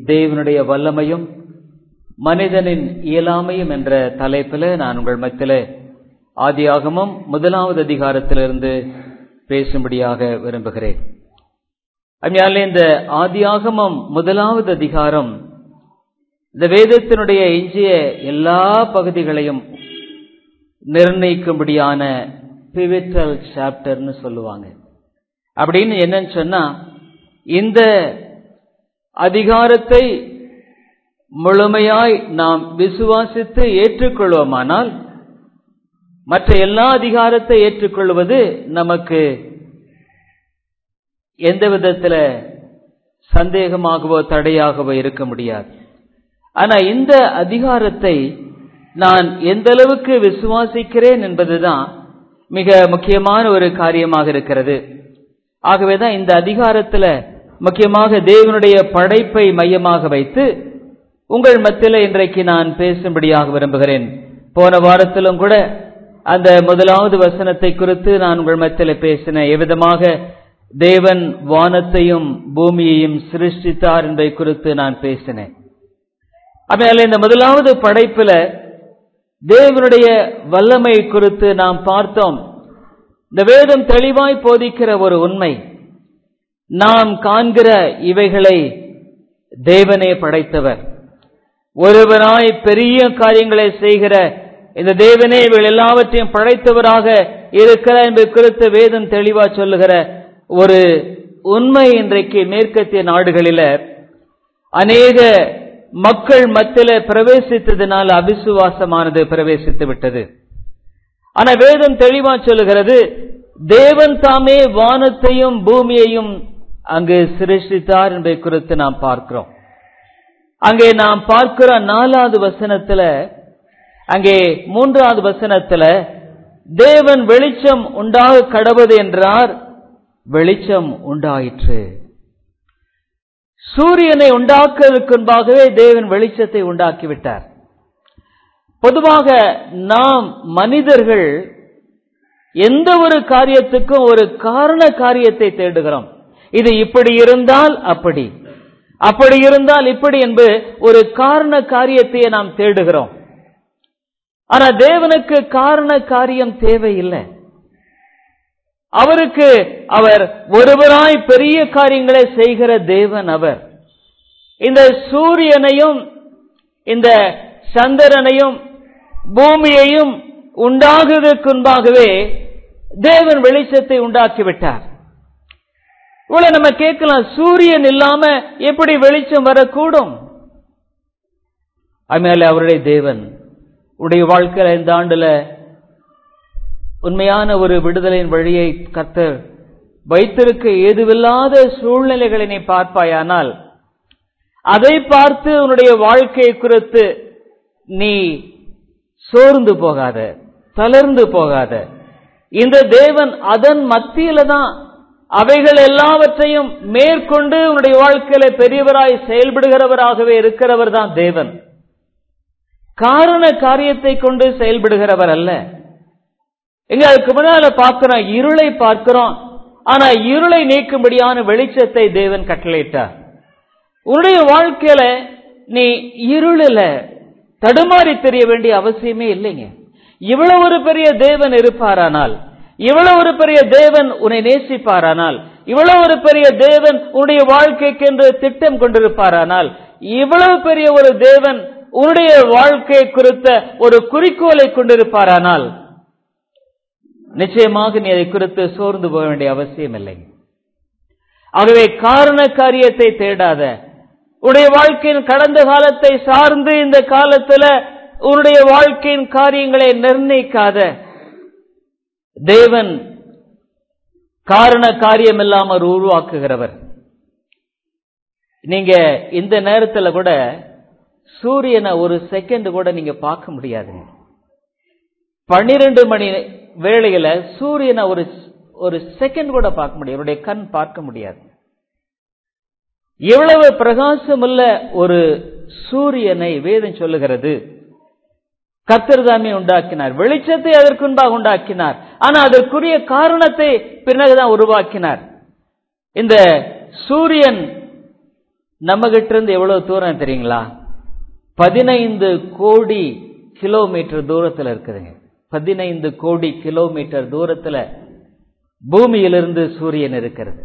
தேவனுடைய வல்லமையும் மனிதனின் இயலாமையும் என்ற தலைப்பில் நான் உங்கள் மத்தியில் ஆதியாகமும் முதலாவது அதிகாரத்திலிருந்து பேசும்படியாக விரும்புகிறேன் அதனால இந்த ஆதியாகமம் முதலாவது அதிகாரம் இந்த வேதத்தினுடைய எஞ்சிய எல்லா பகுதிகளையும் நிர்ணயிக்கும்படியான பிவிட்டல் சாப்டர்னு சொல்லுவாங்க அப்படின்னு என்னன்னு சொன்னா இந்த அதிகாரத்தை முழுமையாய் நாம் விசுவாசித்து ஏற்றுக்கொள்வோமானால் மற்ற எல்லா அதிகாரத்தை ஏற்றுக்கொள்வது நமக்கு எந்த விதத்தில் சந்தேகமாகவோ தடையாகவோ இருக்க முடியாது ஆனா இந்த அதிகாரத்தை நான் எந்த அளவுக்கு விசுவாசிக்கிறேன் என்பதுதான் மிக முக்கியமான ஒரு காரியமாக இருக்கிறது ஆகவேதான் இந்த அதிகாரத்துல முக்கியமாக தேவனுடைய படைப்பை மையமாக வைத்து உங்கள் மத்தியில் இன்றைக்கு நான் பேசும்படியாக விரும்புகிறேன் போன வாரத்திலும் கூட அந்த முதலாவது வசனத்தை குறித்து நான் உங்கள் மத்தியில் பேசினேன் எவ்விதமாக தேவன் வானத்தையும் பூமியையும் சிருஷ்டித்தார் என்பதை குறித்து நான் பேசினேன் அதனால இந்த முதலாவது படைப்புல தேவனுடைய வல்லமை குறித்து நாம் பார்த்தோம் இந்த வேதம் தெளிவாய் போதிக்கிற ஒரு உண்மை நாம் காண்கிற இவைகளை தேவனே படைத்தவர் ஒருவராய் பெரிய காரியங்களை செய்கிற இந்த தேவனே இவைகள் எல்லாவற்றையும் படைத்தவராக இருக்கிறார் என்பது குறித்து வேதம் தெளிவா சொல்லுகிற ஒரு உண்மை இன்றைக்கு மேற்கத்திய நாடுகளில அநேக மக்கள் மத்தியில பிரவேசித்ததினால் அவிசுவாசமானது பிரவேசித்து விட்டது ஆனா வேதம் தெளிவா சொல்லுகிறது தேவன் தாமே வானத்தையும் பூமியையும் அங்கு சிருஷ்டித்தார் என்பதை குறித்து நாம் பார்க்கிறோம் அங்கே நாம் பார்க்கிற நாலாவது வசனத்துல அங்கே மூன்றாவது வசனத்துல தேவன் வெளிச்சம் உண்டாக கடவுது என்றார் வெளிச்சம் உண்டாயிற்று சூரியனை உண்டாக்குவதற்கு முன்பாகவே தேவன் வெளிச்சத்தை உண்டாக்கிவிட்டார் பொதுவாக நாம் மனிதர்கள் எந்த ஒரு காரியத்துக்கும் ஒரு காரண காரியத்தை தேடுகிறோம் இது இப்படி இருந்தால் அப்படி அப்படி இருந்தால் இப்படி என்பது ஒரு காரண காரியத்தையே நாம் தேடுகிறோம் ஆனா தேவனுக்கு காரண காரியம் தேவையில்லை அவருக்கு அவர் ஒருவராய் பெரிய காரியங்களை செய்கிற தேவன் அவர் இந்த சூரியனையும் இந்த சந்திரனையும் பூமியையும் உண்டாகுவதற்கு முன்பாகவே தேவன் வெளிச்சத்தை உண்டாக்கிவிட்டார் இவ்வளவு நம்ம கேட்கலாம் சூரியன் இல்லாம எப்படி வெளிச்சம் வரக்கூடும் அதுமேல அவருடைய தேவன் உடைய வாழ்க்கையில இந்த ஆண்டுல உண்மையான ஒரு விடுதலையின் வழியை கத்தர் வைத்திருக்க ஏதுவில்லாத சூழ்நிலைகளை நீ பார்ப்பாயானால் அதை பார்த்து உன்னுடைய வாழ்க்கையை குறித்து நீ சோர்ந்து போகாத தளர்ந்து போகாத இந்த தேவன் அதன் மத்தியில தான் அவைகள் எல்லாவற்றையும் மேற்கொண்டு உன்னுடைய வாழ்க்கையில பெரியவராய் செயல்படுகிறவராகவே இருக்கிறவர் தான் தேவன் காரண காரியத்தை கொண்டு செயல்படுகிறவர் அல்ல எங்க அதுக்கு முன்னால பார்க்கிறோம் இருளை பார்க்கிறோம் ஆனா இருளை நீக்கும்படியான வெளிச்சத்தை தேவன் கட்டளையிட்டார் உன்னுடைய வாழ்க்கையில நீ இருளில தடுமாறி தெரிய வேண்டிய அவசியமே இல்லைங்க இவ்வளவு ஒரு பெரிய தேவன் இருப்பாரானால் இவ்வளவு ஒரு பெரிய தேவன் உன்னை நேசிப்பாரானால் இவ்வளவு ஒரு பெரிய தேவன் உன்னுடைய வாழ்க்கைக்கு என்று திட்டம் கொண்டிருப்பாரானால் இவ்வளவு பெரிய ஒரு தேவன் உன்னுடைய வாழ்க்கை குறித்த ஒரு குறிக்கோளை கொண்டிருப்பாரானால் நிச்சயமாக நீ அதை குறித்து சோர்ந்து போக வேண்டிய அவசியம் இல்லை ஆகவே காரண காரியத்தை தேடாத உன்னுடைய வாழ்க்கையின் கடந்த காலத்தை சார்ந்து இந்த காலத்துல உன்னுடைய வாழ்க்கையின் காரியங்களை நிர்ணயிக்காத தேவன் காரண காரியம் இல்லாமல் உருவாக்குகிறவர் நீங்க இந்த நேரத்துல கூட சூரியனை ஒரு செகண்ட் கூட நீங்க பார்க்க முடியாதுங்க பன்னிரண்டு மணி வேளையில சூரியனை ஒரு ஒரு செகண்ட் கூட பார்க்க முடியாது அவருடைய கண் பார்க்க முடியாது எவ்வளவு பிரகாசமுள்ள ஒரு சூரியனை வேதம் சொல்லுகிறது கத்தர்தாமே உண்டாக்கினார் வெளிச்சத்தை அதற்கு முன்பாக உண்டாக்கினார் ஆனா அதற்குரிய காரணத்தை பின்னர்தான் உருவாக்கினார் இந்த சூரியன் நம்ம கிட்ட இருந்து எவ்வளவு தூரம் தெரியுங்களா பதினைந்து கோடி கிலோமீட்டர் தூரத்துல இருக்குதுங்க பதினைந்து கோடி கிலோமீட்டர் தூரத்துல பூமியிலிருந்து சூரியன் இருக்கிறது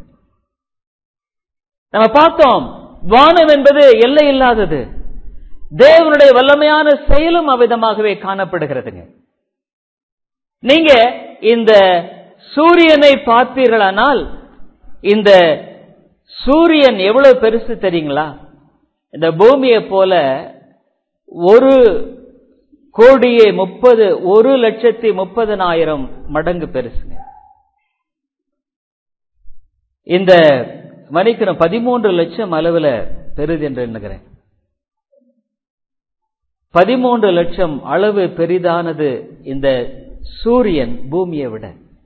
நம்ம பார்த்தோம் வானம் என்பது எல்லை இல்லாதது தேவனுடைய வல்லமையான செயலும் அவ்விதமாகவே காணப்படுகிறதுங்க நீங்க இந்த சூரியனை பார்ப்பீர்களானால் இந்த சூரியன் எவ்வளவு பெருசு தெரியுங்களா இந்த பூமியை போல ஒரு கோடியே முப்பது ஒரு லட்சத்தி முப்பதனாயிரம் மடங்கு பெருசுங்க இந்த மணிக்கணும் பதிமூன்று லட்சம் அளவுல பெரிது என்று எண்ணுகிறேன் பதிமூன்று லட்சம் அளவு பெரிதானது இந்த சூரியன் பூமியை விட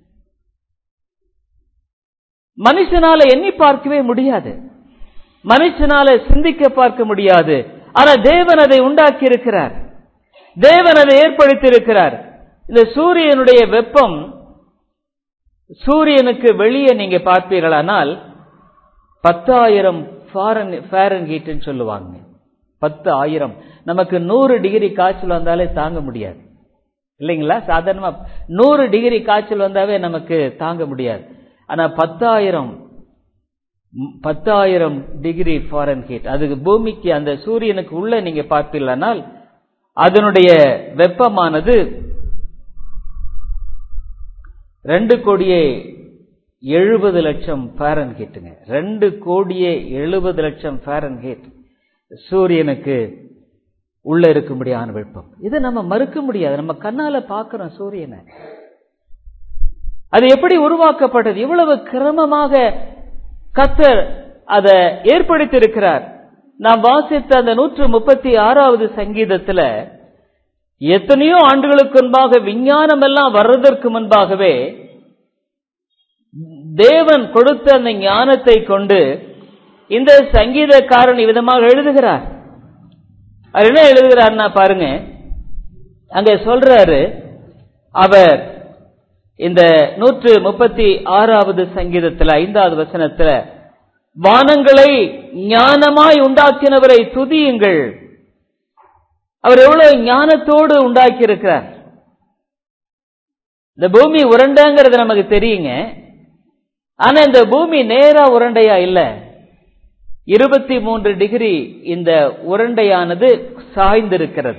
மனுஷனால எண்ணி பார்க்கவே முடியாது மனுஷனால சிந்திக்க பார்க்க முடியாது ஆனா தேவன் அதை உண்டாக்கி இருக்கிறார் தேவன் அதை ஏற்படுத்தி இருக்கிறார் இந்த சூரியனுடைய வெப்பம் சூரியனுக்கு வெளியே நீங்க பார்ப்பீர்களானால் பத்தாயிரம் ஃபாரன்ஹீட்னு சொல்லுவாங்க பத்து ஆயிரம் நமக்கு நூறு டிகிரி காய்ச்சல் வந்தாலே தாங்க முடியாது இல்லைங்களா சாதாரணமா நூறு டிகிரி காய்ச்சல் வந்தாவே நமக்கு தாங்க முடியாது ஆனா பத்தாயிரம் பத்தாயிரம் டிகிரி ஃபாரன்ஹீட் அதுக்கு பூமிக்கு அந்த சூரியனுக்கு உள்ள நீங்க பார்ப்பீர்களானால் அதனுடைய வெப்பமானது ரெண்டு கோடியே எழுபது லட்சம் ஃபாரன்ஹீட்டுங்க ரெண்டு கோடியே எழுபது லட்சம் ஃபாரன்ஹீட் சூரியனுக்கு உள்ள இருக்கும்படியான வெப்பம் இதை நம்ம மறுக்க முடியாது நம்ம கண்ணால பார்க்கிறோம் சூரியனை அது எப்படி உருவாக்கப்பட்டது இவ்வளவு கிரமமாக கத்தர் அதை ஏற்படுத்தியிருக்கிறார் நாம் வாசித்த அந்த நூற்று முப்பத்தி ஆறாவது சங்கீதத்துல எத்தனையோ ஆண்டுகளுக்கு முன்பாக விஞ்ஞானம் எல்லாம் வர்றதற்கு முன்பாகவே தேவன் கொடுத்த அந்த ஞானத்தை கொண்டு இந்த சங்கீதக்காரன் விதமாக எழுதுகிறார் அவர் என்ன எழுதுகிறார்னா பாருங்க அங்க சொல்றாரு அவர் இந்த நூற்று முப்பத்தி ஆறாவது சங்கீதத்துல ஐந்தாவது வசனத்துல வானங்களை ஞானமாய் உண்டாக்கினவரை துதியுங்கள் அவர் எவ்வளவு ஞானத்தோடு உண்டாக்கி இருக்கிறார் இந்த பூமி உருண்டைங்கிறது நமக்கு தெரியுங்க ஆனா இந்த பூமி நேரா உருண்டையா இல்ல இருபத்தி மூன்று டிகிரி இந்த உருண்டையானது சாய்ந்திருக்கிறது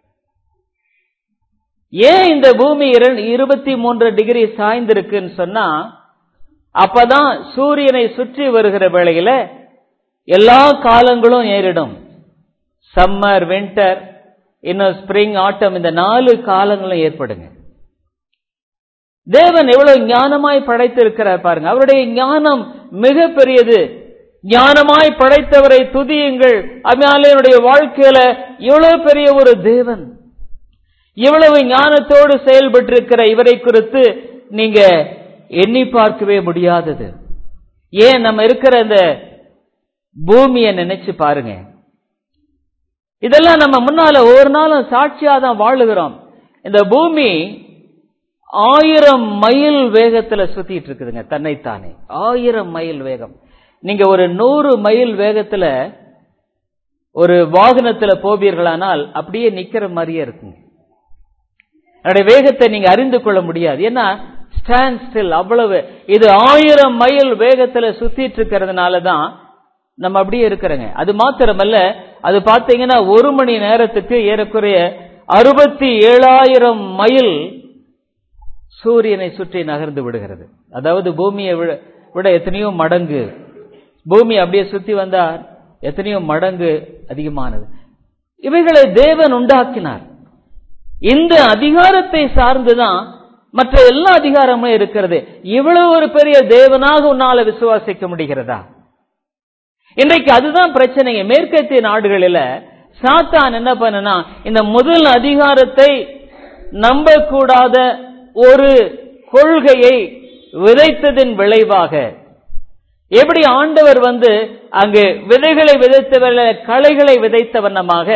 ஏன் இந்த பூமி இருபத்தி மூன்று டிகிரி சாய்ந்திருக்குன்னு சொன்னா அப்பதான் சூரியனை சுற்றி வருகிற வேளையில எல்லா காலங்களும் நேரிடும் சம்மர் வின்டர் இன்னும் ஸ்பிரிங் ஆட்டம் இந்த நாலு காலங்களும் ஏற்படுங்க தேவன் எவ்வளவு ஞானமாய் படைத்திருக்கிறார் பாருங்க அவருடைய ஞானம் மிக பெரியது ஞானமாய் படைத்தவரை துதியுங்கள் அதனால என்னுடைய வாழ்க்கையில இவ்வளவு பெரிய ஒரு தேவன் இவ்வளவு ஞானத்தோடு செயல்பட்டிருக்கிற இவரை குறித்து நீங்க எண்ணி பார்க்கவே முடியாதது ஏன் நம்ம இருக்கிற இந்த பூமியை நினைச்சு பாருங்க இதெல்லாம் நம்ம முன்னால ஒவ்வொரு நாளும் சாட்சியா தான் வாழுகிறோம் இந்த பூமி ஆயிரம் மைல் வேகத்துல சுத்திட்டு இருக்குதுங்க தன்னைத்தானே ஆயிரம் மைல் வேகம் நீங்க ஒரு நூறு மைல் வேகத்துல ஒரு வாகனத்துல போவீர்களானால் அப்படியே நிக்கிற மாதிரியே இருக்குங்க அதனுடைய வேகத்தை நீங்க அறிந்து கொள்ள முடியாது ஏன்னா ஸ்டாண்ட் ஸ்டில் அவ்வளவு இது ஆயிரம் மைல் வேகத்துல சுத்திட்டு இருக்கிறதுனால தான் நம்ம அப்படியே இருக்கிறோங்க அது மாத்திரமல்ல அது பார்த்தீங்கன்னா ஒரு மணி நேரத்துக்கு ஏறக்குறைய அறுபத்தி ஏழாயிரம் மைல் சூரியனை சுற்றி நகர்ந்து விடுகிறது அதாவது பூமியை விட எத்தனையோ மடங்கு பூமி அப்படியே சுத்தி வந்தா எத்தனையோ மடங்கு அதிகமானது இவைகளை தேவன் உண்டாக்கினார் இந்த அதிகாரத்தை சார்ந்துதான் மற்ற எல்லா அதிகாரமும் இருக்கிறது இவ்வளவு ஒரு பெரிய தேவனாக உன்னால விசுவாசிக்க முடிகிறதா இன்றைக்கு அதுதான் பிரச்சனைங்க மேற்கத்திய நாடுகளில சாத்தான் என்ன பண்ணனா இந்த முதல் அதிகாரத்தை நம்பக்கூடாத ஒரு கொள்கையை விதைத்ததின் விளைவாக எப்படி ஆண்டவர் வந்து அங்கு விதைகளை விதைத்தவர்கள களைகளை விதைத்த வண்ணமாக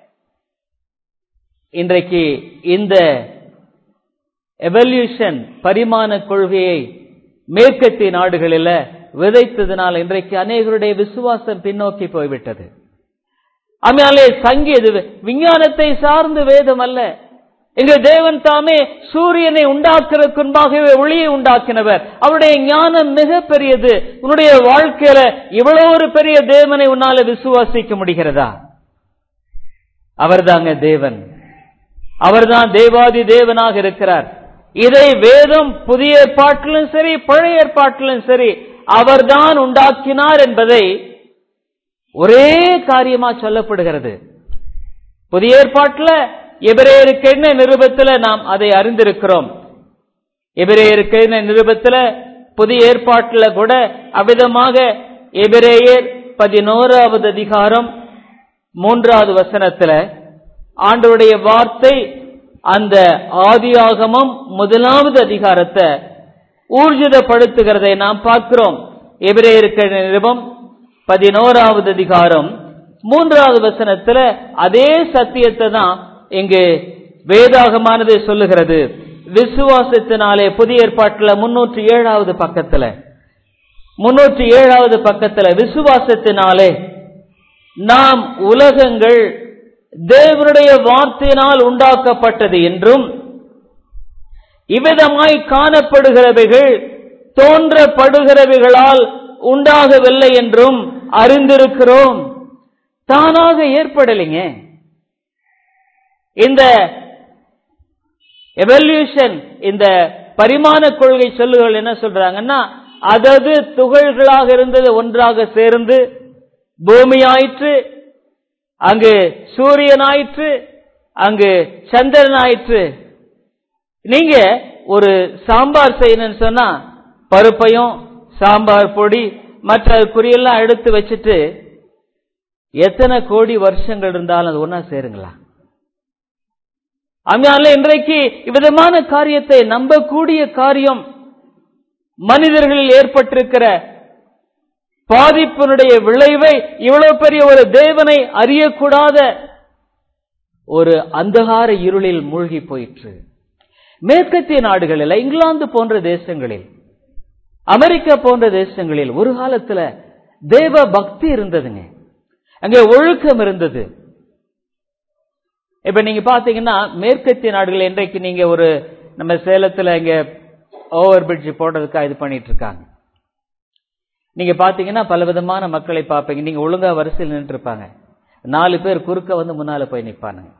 இன்றைக்கு இந்த எவல்யூஷன் பரிமாண கொள்கையை மேற்கத்திய நாடுகளில் விதைத்ததுனால் இன்றைக்கு அநேகருடைய விசுவாசம் பின்னோக்கி போய்விட்டது அதனாலே சங்கீத விஞ்ஞானத்தை சார்ந்து வேதம் அல்ல இங்க தேவன் தாமே சூரியனை உண்டாக்குறதுக்கு முன்பாகவே ஒளியை உண்டாக்கினவர் அவருடைய ஞானம் மிக பெரியது உன்னுடைய வாழ்க்கையில இவ்வளவு ஒரு பெரிய தேவனை உன்னால விசுவாசிக்க முடிகிறதா அவர்தாங்க தேவன் அவர்தான் தேவாதி தேவனாக இருக்கிறார் இதை வேதம் புதிய ஏற்பாட்டிலும் சரி பழைய ஏற்பாட்டிலும் சரி அவர்தான் உண்டாக்கினார் என்பதை ஒரே காரியமா சொல்லப்படுகிறது புதிய ஏற்பாட்டில் எபிரேயருக்கு என்ன நிருபத்தில் நாம் அதை அறிந்திருக்கிறோம் எபிரேயருக்கு என்ன நிருபத்தில் புதிய ஏற்பாட்டில் கூட அவ்விதமாக எபிரேயர் பதினோராவது அதிகாரம் மூன்றாவது வசனத்துல ஆண்டவருடைய வார்த்தை அந்த ஆதியாகமம் முதலாவது அதிகாரத்தை ஊர்ஜிதப்படுத்துகிறதை நாம் பார்க்கிறோம் எபிரேயருக்கு நிருபம் பதினோராவது அதிகாரம் மூன்றாவது வசனத்துல அதே சத்தியத்தை தான் இங்கு வேதாகமானது சொல்லுகிறது விசுவாசத்தினாலே புதிய ஏற்பாட்டில் முன்னூற்றி ஏழாவது பக்கத்துல முன்னூற்றி ஏழாவது பக்கத்துல விசுவாசத்தினாலே நாம் உலகங்கள் தேவனுடைய வார்த்தையினால் உண்டாக்கப்பட்டது என்றும் இவ்விதமாய் காணப்படுகிறவைகள் தோன்றப்படுகிறவைகளால் உண்டாகவில்லை என்றும் அறிந்திருக்கிறோம் தானாக ஏற்படலைங்க இந்த எவல்யூஷன் இந்த பரிமாண கொள்கை சொல்லுகள் என்ன சொல்றாங்கன்னா அதது துகள்களாக இருந்தது ஒன்றாக சேர்ந்து பூமி ஆயிற்று அங்கு சூரியன் ஆயிற்று அங்கு சந்திரன் ஆயிற்று நீங்க ஒரு சாம்பார் செய்யணும்னு சொன்னா பருப்பையும் சாம்பார் பொடி மற்ற குறியெல்லாம் எடுத்து வச்சுட்டு எத்தனை கோடி வருஷங்கள் இருந்தாலும் அது ஒன்னா சேருங்களா அதனால இன்றைக்கு இவ்விதமான காரியத்தை நம்பக்கூடிய காரியம் மனிதர்களில் ஏற்பட்டிருக்கிற பாதிப்பினுடைய விளைவை இவ்வளவு பெரிய ஒரு தேவனை அறியக்கூடாத ஒரு அந்தகார இருளில் மூழ்கி போயிற்று மேற்கத்திய நாடுகளில் இங்கிலாந்து போன்ற தேசங்களில் அமெரிக்கா போன்ற தேசங்களில் ஒரு காலத்துல தேவ பக்தி இருந்ததுங்க அங்கே ஒழுக்கம் இருந்தது இப்ப நீங்க பாத்தீங்கன்னா மேற்கத்திய நாடுகள் இன்றைக்கு நீங்க ஒரு நம்ம சேலத்துல இங்க ஓவர் பிரிட்ஜ் போடுறதுக்காக இது பண்ணிட்டு இருக்காங்க நீங்க பாத்தீங்கன்னா பல விதமான மக்களை பார்ப்பீங்க நீங்க ஒழுங்கா வரிசையில் நின்று இருப்பாங்க நாலு பேர் குறுக்க வந்து முன்னால போய் நிப்பானுங்க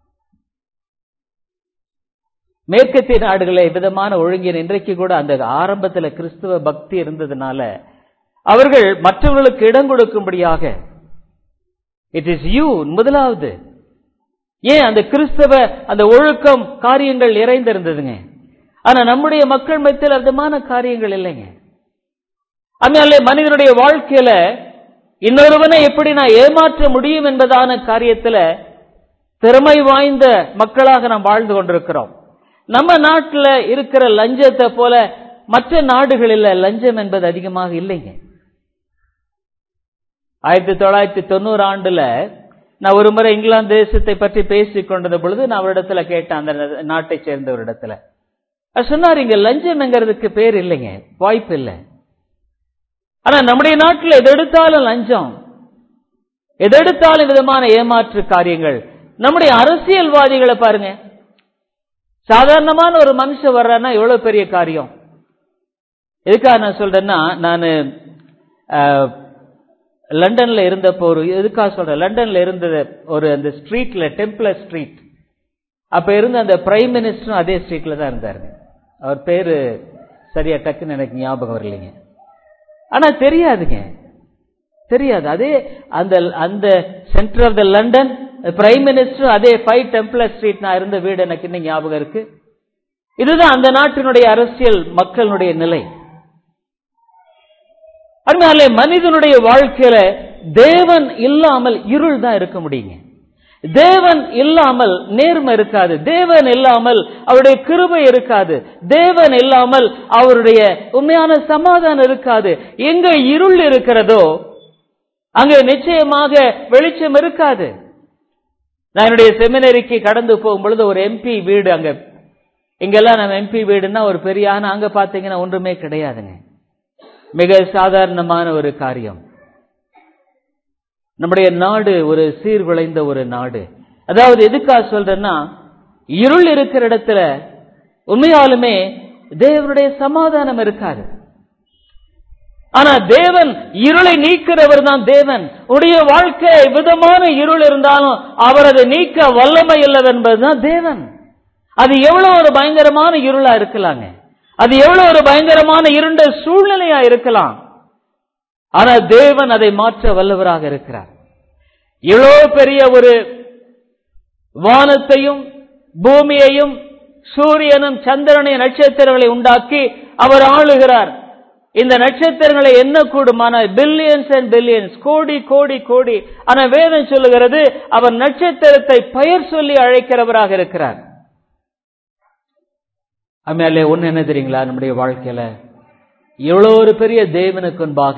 மேற்கத்திய நாடுகளில் விதமான ஒழுங்கின் இன்றைக்கு கூட அந்த ஆரம்பத்துல கிறிஸ்துவ பக்தி இருந்ததுனால அவர்கள் மற்றவர்களுக்கு இடம் கொடுக்கும்படியாக இட் இஸ் யூ முதலாவது ஏன் அந்த கிறிஸ்தவ அந்த ஒழுக்கம் காரியங்கள் நிறைந்திருந்ததுங்க ஆனா நம்முடைய மக்கள் மத்தியில் அர்த்தமான காரியங்கள் இல்லைங்க அதனால மனிதனுடைய வாழ்க்கையில இன்னொருவனை எப்படி நான் ஏமாற்ற முடியும் என்பதான காரியத்துல திறமை வாய்ந்த மக்களாக நாம் வாழ்ந்து கொண்டிருக்கிறோம் நம்ம நாட்டில் இருக்கிற லஞ்சத்தை போல மற்ற நாடுகளில் லஞ்சம் என்பது அதிகமாக இல்லைங்க ஆயிரத்தி தொள்ளாயிரத்தி தொண்ணூறு ஆண்டுல நான் ஒரு முறை இங்கிலாந்து தேசத்தை பற்றி பேசிக் கொண்டிருந்த பொழுது நான் அவரிடத்துல கேட்டேன் அந்த நாட்டை சேர்ந்த ஒரு இடத்துல சொன்னார் இங்க லஞ்சம்ங்கிறதுக்கு பேர் இல்லைங்க வாய்ப்பு இல்லை ஆனா நம்முடைய நாட்டில் எது எடுத்தாலும் லஞ்சம் எது எடுத்தாலும் விதமான ஏமாற்று காரியங்கள் நம்முடைய அரசியல்வாதிகளை பாருங்க சாதாரணமான ஒரு மனுஷன் வர்றான்னா எவ்வளவு பெரிய காரியம் எதுக்காக நான் சொல்றேன்னா நான் லண்டன்ல இருந்தப்போ ஒரு எதுக்காக சொல்றேன் லண்டன்ல இருந்த ஒரு அந்த ஸ்ட்ரீட்ல டெம்பிளர் ஸ்ட்ரீட் அப்ப இருந்த அந்த பிரைம் மினிஸ்டரும் அதே ஸ்ட்ரீட்ல தான் இருந்தாருங்க அவர் பேரு சரியா டக்குன்னு எனக்கு ஞாபகம் வரலைங்க ஆனா தெரியாதுங்க தெரியாது அதே அந்த அந்த centre of the London prime minister அதே ஃபைவ் டெம்பிளர் ஸ்ட்ரீட் நான் இருந்த வீடு எனக்கு இன்னும் ஞாபகம் இருக்கு இதுதான் அந்த நாட்டினுடைய அரசியல் மக்களுடைய நிலை அதனால மனிதனுடைய வாழ்க்கையில தேவன் இல்லாமல் இருள் தான் இருக்க முடியுங்க தேவன் இல்லாமல் நேர்மை இருக்காது தேவன் இல்லாமல் அவருடைய கிருபை இருக்காது தேவன் இல்லாமல் அவருடைய உண்மையான சமாதானம் இருக்காது எங்க இருள் இருக்கிறதோ அங்க நிச்சயமாக வெளிச்சம் இருக்காது நான் என்னுடைய செமினரிக்கு கடந்து போகும் பொழுது ஒரு எம்பி வீடு அங்க இங்கெல்லாம் நம்ம எம்பி வீடுன்னா ஒரு பெரிய ஆனா அங்க பாத்தீங்கன்னா ஒன்றுமே கிடையாதுங்க மிக சாதாரணமான ஒரு காரியம் நம்முடைய நாடு ஒரு சீர்குலைந்த ஒரு நாடு அதாவது எதுக்காக சொல்றேன்னா இருள் இருக்கிற இடத்துல உண்மையாலுமே தேவனுடைய சமாதானம் இருக்காது ஆனா தேவன் இருளை நீக்கிறவர் தான் தேவன் உடைய வாழ்க்கை விதமான இருள் இருந்தாலும் அவர் அதை நீக்க வல்லமை இல்லவர் என்பதுதான் தேவன் அது எவ்வளவு ஒரு பயங்கரமான இருளா இருக்கலாங்க அது எவ்வளவு ஒரு பயங்கரமான இருண்ட சூழ்நிலையா இருக்கலாம் ஆனா தேவன் அதை மாற்ற வல்லவராக இருக்கிறார் இவ்வளவு பெரிய ஒரு வானத்தையும் பூமியையும் சூரியனும் சந்திரனையும் நட்சத்திரங்களை உண்டாக்கி அவர் ஆளுகிறார் இந்த நட்சத்திரங்களை என்ன கூடுமான பில்லியன்ஸ் அண்ட் பில்லியன்ஸ் கோடி கோடி கோடி ஆனா வேதம் சொல்லுகிறது அவர் நட்சத்திரத்தை பெயர் சொல்லி அழைக்கிறவராக இருக்கிறார் அம்மையாலே ஒண்ணு என்ன தெரியுங்களா நம்முடைய வாழ்க்கையில எவ்வளவு ஒரு பெரிய தேவனுக்கு முன்பாக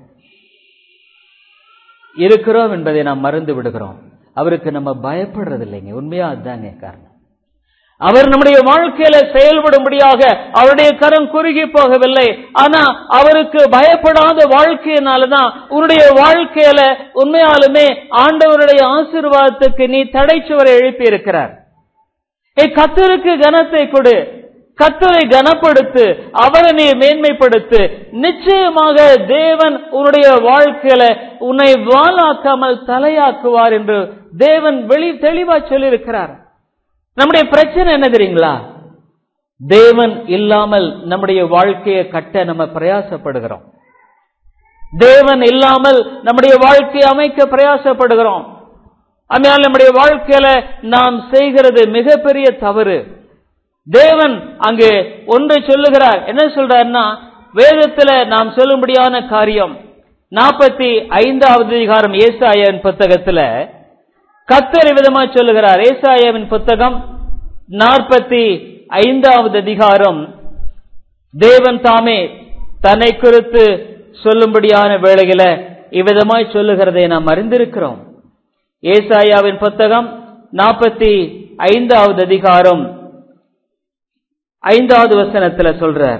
இருக்கிறோம் என்பதை நாம் மறந்து விடுகிறோம் அவருக்கு நம்ம பயப்படுறது இல்லைங்க உண்மையா அதுதாங்க காரணம் அவர் நம்முடைய வாழ்க்கையில செயல்படும்படியாக அவருடைய கரம் குறுகி போகவில்லை ஆனா அவருக்கு பயப்படாத வாழ்க்கையினாலதான் உன்னுடைய வாழ்க்கையில உண்மையாலுமே ஆண்டவருடைய ஆசீர்வாதத்துக்கு நீ தடைச்சுவரை எழுப்பி இருக்கிறார் ஏ கத்தருக்கு கனத்தை கொடு கத்தரை கனப்படுத்து அவரை நீ மேன்மைப்படுத்து நிச்சயமாக தேவன் உன்னுடைய வாழ்க்கையில உன்னை வாழாக்காமல் தலையாக்குவார் என்று தேவன் வெளி தெளிவா சொல்லியிருக்கிறார் நம்முடைய பிரச்சனை என்ன தெரியுங்களா தேவன் இல்லாமல் நம்முடைய வாழ்க்கையை கட்ட நம்ம பிரயாசப்படுகிறோம் தேவன் இல்லாமல் நம்முடைய வாழ்க்கையை அமைக்க பிரயாசப்படுகிறோம் அதனால் நம்முடைய வாழ்க்கையில நாம் செய்கிறது மிகப்பெரிய தவறு தேவன் அங்கு ஒன்றை சொல்லுகிறார் என்ன சொல்றாருன்னா வேதத்துல நாம் சொல்லும்படியான காரியம் நாற்பத்தி ஐந்தாவது அதிகாரம் ஏசாயன் புத்தகத்துல கத்தர் விதமா சொல்லுகிறார் ஏசாயாவின் புத்தகம் நாற்பத்தி ஐந்தாவது அதிகாரம் தேவன் தாமே தன்னை குறித்து சொல்லும்படியான வேளையில இவ்விதமாய் சொல்லுகிறதை நாம் அறிந்திருக்கிறோம் ஏசாயாவின் புத்தகம் நாற்பத்தி ஐந்தாவது அதிகாரம் ஐந்தாவது வசனத்துல சொல்றார்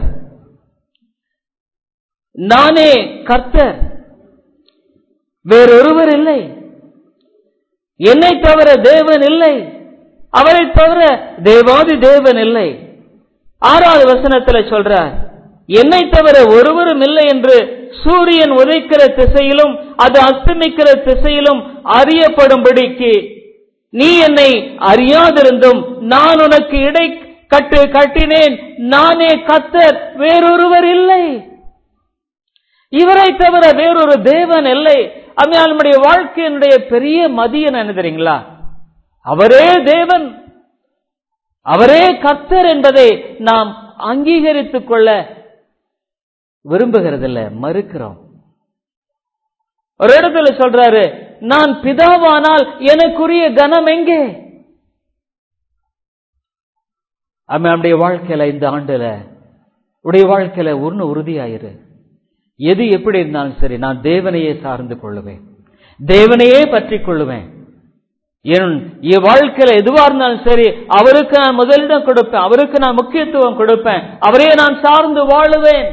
நானே கர்த்தர் வேறொருவர் இல்லை என்னை தவிர தேவன் இல்லை அவரை தவிர தேவாதி தேவன் இல்லை ஆறாவது வசனத்துல சொல்றார் என்னை தவிர ஒருவரும் இல்லை என்று சூரியன் உதைக்கிற திசையிலும் அது அஸ்தமிக்கிற திசையிலும் அறியப்படும்படிக்கு நீ என்னை அறியாதிருந்தும் நான் உனக்கு இடை கட்டு கட்டினேன் நானே கத்தர் வேறொருவர் இல்லை இவரை தவிர வேறொரு தேவன் இல்லை அதனால் நம்முடைய வாழ்க்கையினுடைய பெரிய மதியம் என்ன தெரியுங்களா அவரே தேவன் அவரே கர்த்தர் என்பதை நாம் அங்கீகரித்துக் கொள்ள விரும்புகிறதில்ல மறுக்கிறோம் ஒரு இடத்துல சொல்றாரு நான் பிதாவானால் எனக்குரிய கனம் எங்கே நம்முடைய வாழ்க்கையில இந்த ஆண்டுல உடைய வாழ்க்கையில ஒன்னு உறுதியாயிரு எது எப்படி இருந்தாலும் சரி நான் தேவனையே சார்ந்து கொள்ளுவேன் தேவனையே பற்றி கொள்ளுவேன் என் வாழ்க்கையில எதுவா இருந்தாலும் சரி அவருக்கு நான் முதலிடம் கொடுப்பேன் அவருக்கு நான் முக்கியத்துவம் கொடுப்பேன் அவரே நான் சார்ந்து வாழுவேன்